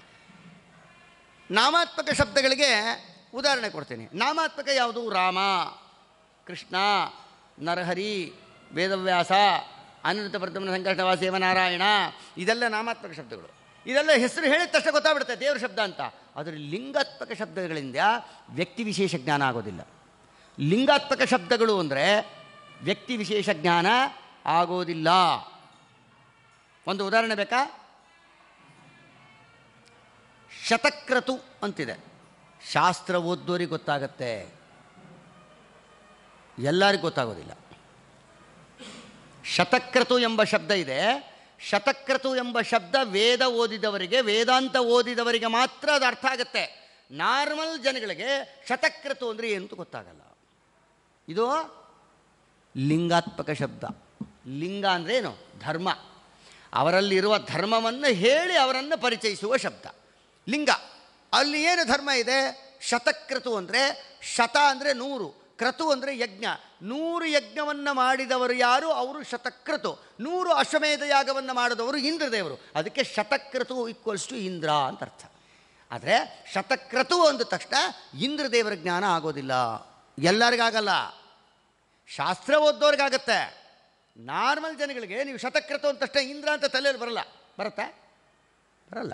ನಾಮಾತ್ಮಕ ಶಬ್ದಗಳಿಗೆ ಉದಾಹರಣೆ ಕೊಡ್ತೀನಿ ನಾಮಾತ್ಮಕ ಯಾವುದು ರಾಮ ಕೃಷ್ಣ ನರಹರಿ ವೇದವ್ಯಾಸ ಅನಿರುದ್ಧ ಪ್ರಥಮನ ಸಂಕಷ್ಟವ ಸೇವನಾರಾಯಣ ಇದೆಲ್ಲ ನಾಮಾತ್ಮಕ ಶಬ್ದಗಳು ಇದೆಲ್ಲ ಹೆಸರು ಹೇಳಿದ ತಕ್ಷಣ ಗೊತ್ತಾಗ್ಬಿಡುತ್ತೆ ದೇವರ ಶಬ್ದ ಅಂತ ಆದರೆ ಲಿಂಗಾತ್ಮಕ ಶಬ್ದಗಳಿಂದ ವ್ಯಕ್ತಿ ವಿಶೇಷ ಜ್ಞಾನ ಆಗೋದಿಲ್ಲ ಲಿಂಗಾತ್ಮಕ ಶಬ್ದಗಳು ಅಂದರೆ ವ್ಯಕ್ತಿ ವಿಶೇಷ ಜ್ಞಾನ ಆಗೋದಿಲ್ಲ ಒಂದು ಉದಾಹರಣೆ ಬೇಕಾ ಶತಕ್ರತು ಅಂತಿದೆ ಶಾಸ್ತ್ರ ಓದ್ದೋರಿಗೆ ಗೊತ್ತಾಗತ್ತೆ ಎಲ್ಲರಿಗೂ ಗೊತ್ತಾಗೋದಿಲ್ಲ ಶತಕ್ರತು ಎಂಬ ಶಬ್ದ ಇದೆ ಶತಕ್ರತು ಎಂಬ ಶಬ್ದ ವೇದ ಓದಿದವರಿಗೆ ವೇದಾಂತ ಓದಿದವರಿಗೆ ಮಾತ್ರ ಅದು ಅರ್ಥ ಆಗುತ್ತೆ ನಾರ್ಮಲ್ ಜನಗಳಿಗೆ ಶತಕ್ರತು ಅಂದರೆ ಏನು ಅಂತ ಗೊತ್ತಾಗಲ್ಲ ಇದು ಲಿಂಗಾತ್ಮಕ ಶಬ್ದ ಲಿಂಗ ಅಂದರೆ ಏನು ಧರ್ಮ ಅವರಲ್ಲಿರುವ ಧರ್ಮವನ್ನು ಹೇಳಿ ಅವರನ್ನು ಪರಿಚಯಿಸುವ ಶಬ್ದ ಲಿಂಗ ಅಲ್ಲಿ ಏನು ಧರ್ಮ ಇದೆ ಶತಕ್ರತು ಅಂದರೆ ಶತ ಅಂದರೆ ನೂರು ಕ್ರತು ಅಂದರೆ ಯಜ್ಞ ನೂರು ಯಜ್ಞವನ್ನು ಮಾಡಿದವರು ಯಾರು ಅವರು ಶತಕ್ರತು ನೂರು ಅಶ್ವಮೇಧ ಯಾಗವನ್ನು ಮಾಡಿದವರು ಇಂದ್ರದೇವರು ಅದಕ್ಕೆ ಶತಕ್ರತು ಈಕ್ವಲ್ಸ್ ಟು ಇಂದ್ರ ಅಂತ ಅರ್ಥ ಆದರೆ ಶತಕ್ರತು ಅಂದ ತಕ್ಷಣ ಇಂದ್ರದೇವರ ಜ್ಞಾನ ಆಗೋದಿಲ್ಲ ಎಲ್ಲರಿಗಾಗಲ್ಲ ಶಾಸ್ತ್ರ ಓದೋರಿಗಾಗತ್ತೆ ನಾರ್ಮಲ್ ಜನಗಳಿಗೆ ನೀವು ಶತಕ್ರತು ಅಂತ ತಕ್ಷಣ ಇಂದ್ರ ಅಂತ ತಲೆಯಲ್ಲಿ ಬರಲ್ಲ ಬರುತ್ತಾ ಬರಲ್ಲ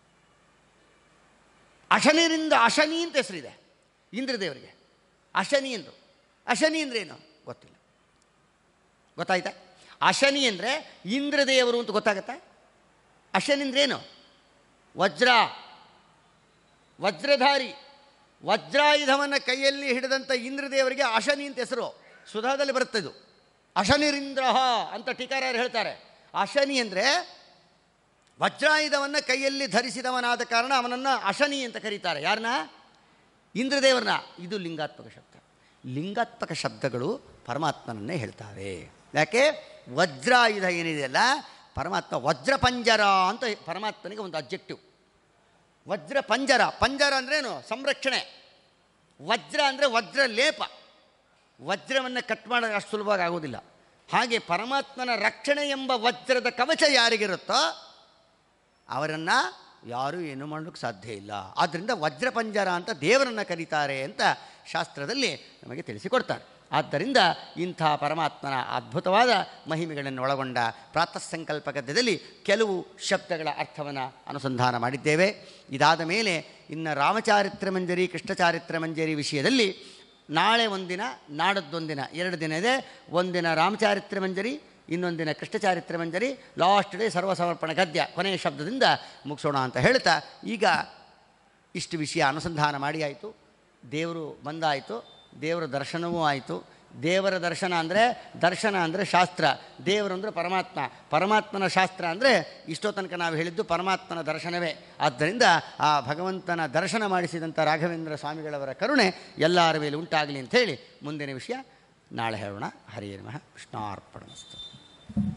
ಅಶನಿರಿಂದ ಅಶನಿ ಅಂತ ಹೆಸರಿದೆ ಇಂದ್ರದೇವರಿಗೆ ಅಶನಿ ಅಂದರು ಅಶನಿ ಅಂದ್ರೆ ಏನು ಗೊತ್ತಿಲ್ಲ ಗೊತ್ತಾಯ್ತಾ ಅಶನಿ ಅಂದರೆ ಇಂದ್ರದೇವರು ಅಂತ ಗೊತ್ತಾಗತ್ತಾ ಅಶನಿ ಅಂದ್ರೆ ಏನು ವಜ್ರ ವಜ್ರಧಾರಿ ವಜ್ರಾಯುಧವನ್ನು ಕೈಯಲ್ಲಿ ಹಿಡಿದಂಥ ಇಂದ್ರದೇವರಿಗೆ ಅಶನಿ ಅಂತ ಹೆಸರು ಸುಧಾದಲ್ಲಿ ಬರುತ್ತೆ ಇದು ಅಶನಿರಿಂದ್ರ ಅಂತ ಟೀಕಾರಾಯರು ಹೇಳ್ತಾರೆ ಅಶನಿ ಅಂದರೆ ವಜ್ರಾಯುಧವನ್ನು ಕೈಯಲ್ಲಿ ಧರಿಸಿದವನಾದ ಕಾರಣ ಅವನನ್ನು ಅಶನಿ ಅಂತ ಕರೀತಾರೆ ಯಾರನ್ನ ಇಂದ್ರದೇವರನ್ನ ಇದು ಲಿಂಗಾತ್ಮಕ ಶಬ್ದ ಲಿಂಗಾತ್ಮಕ ಶಬ್ದಗಳು ಪರಮಾತ್ಮನನ್ನೇ ಹೇಳ್ತಾರೆ ಯಾಕೆ ವಜ್ರಾಯುಧ ಏನಿದೆಯಲ್ಲ ಪರಮಾತ್ಮ ವಜ್ರ ಪಂಜರ ಅಂತ ಪರಮಾತ್ಮನಿಗೆ ಒಂದು ಅಬ್ಜೆಕ್ಟಿವ್ ವಜ್ರ ಪಂಜರ ಪಂಜರ ಅಂದ್ರೇನು ಸಂರಕ್ಷಣೆ ವಜ್ರ ಅಂದರೆ ವಜ್ರ ಲೇಪ ವಜ್ರವನ್ನು ಕಟ್ ಮಾಡೋದು ಅಷ್ಟು ಸುಲಭವಾಗಿ ಆಗೋದಿಲ್ಲ ಹಾಗೆ ಪರಮಾತ್ಮನ ರಕ್ಷಣೆ ಎಂಬ ವಜ್ರದ ಕವಚ ಯಾರಿಗಿರುತ್ತೋ ಅವರನ್ನು ಯಾರೂ ಏನು ಮಾಡೋಕ್ಕೆ ಸಾಧ್ಯ ಇಲ್ಲ ಆದ್ದರಿಂದ ವಜ್ರಪಂಜರ ಅಂತ ದೇವರನ್ನು ಕರೀತಾರೆ ಅಂತ ಶಾಸ್ತ್ರದಲ್ಲಿ ನಮಗೆ ತಿಳಿಸಿಕೊಡ್ತಾರೆ ಆದ್ದರಿಂದ ಇಂಥ ಪರಮಾತ್ಮನ ಅದ್ಭುತವಾದ ಮಹಿಮೆಗಳನ್ನು ಒಳಗೊಂಡ ಪ್ರಾತಃ ಸಂಕಲ್ಪ ಗದ್ಯದಲ್ಲಿ ಕೆಲವು ಶಬ್ದಗಳ ಅರ್ಥವನ್ನು ಅನುಸಂಧಾನ ಮಾಡಿದ್ದೇವೆ ಇದಾದ ಮೇಲೆ ಇನ್ನು ರಾಮಚಾರಿತ್ರ ಮಂಜರಿ ಕೃಷ್ಣಚಾರಿತ್ರ ಮಂಜರಿ ವಿಷಯದಲ್ಲಿ ನಾಳೆ ಒಂದಿನ ನಾಡದ್ದೊಂದಿನ ಎರಡು ದಿನ ಇದೆ ಒಂದಿನ ರಾಮಚಾರಿತ್ರ ಮಂಜರಿ ಇನ್ನೊಂದಿನ ಕೃಷ್ಣಚಾರಿತ್ರ ಮಂಜರಿ ಲಾಸ್ಟ್ ಡೇ ಸರ್ವಸಮರ್ಪಣ ಗದ್ಯ ಕೊನೆಯ ಶಬ್ದದಿಂದ ಮುಗಿಸೋಣ ಅಂತ ಹೇಳ್ತಾ ಈಗ ಇಷ್ಟು ವಿಷಯ ಅನುಸಂಧಾನ ಮಾಡಿ ಆಯಿತು ದೇವರು ಬಂದಾಯಿತು ದೇವರ ದರ್ಶನವೂ ಆಯಿತು ದೇವರ ದರ್ಶನ ಅಂದರೆ ದರ್ಶನ ಅಂದರೆ ಶಾಸ್ತ್ರ ದೇವರು ಅಂದರೆ ಪರಮಾತ್ಮ ಪರಮಾತ್ಮನ ಶಾಸ್ತ್ರ ಅಂದರೆ ಇಷ್ಟೋ ತನಕ ನಾವು ಹೇಳಿದ್ದು ಪರಮಾತ್ಮನ ದರ್ಶನವೇ ಆದ್ದರಿಂದ ಆ ಭಗವಂತನ ದರ್ಶನ ಮಾಡಿಸಿದಂಥ ರಾಘವೇಂದ್ರ ಸ್ವಾಮಿಗಳವರ ಕರುಣೆ ಎಲ್ಲರ ಮೇಲೆ ಉಂಟಾಗಲಿ ಅಂಥೇಳಿ ಮುಂದಿನ ವಿಷಯ ನಾಳೆ ಹೇಳೋಣ ಹರಿಯೇ ನಮಃ ಕೃಷ್ಣಾರ್ಪಣಮಸ್ತು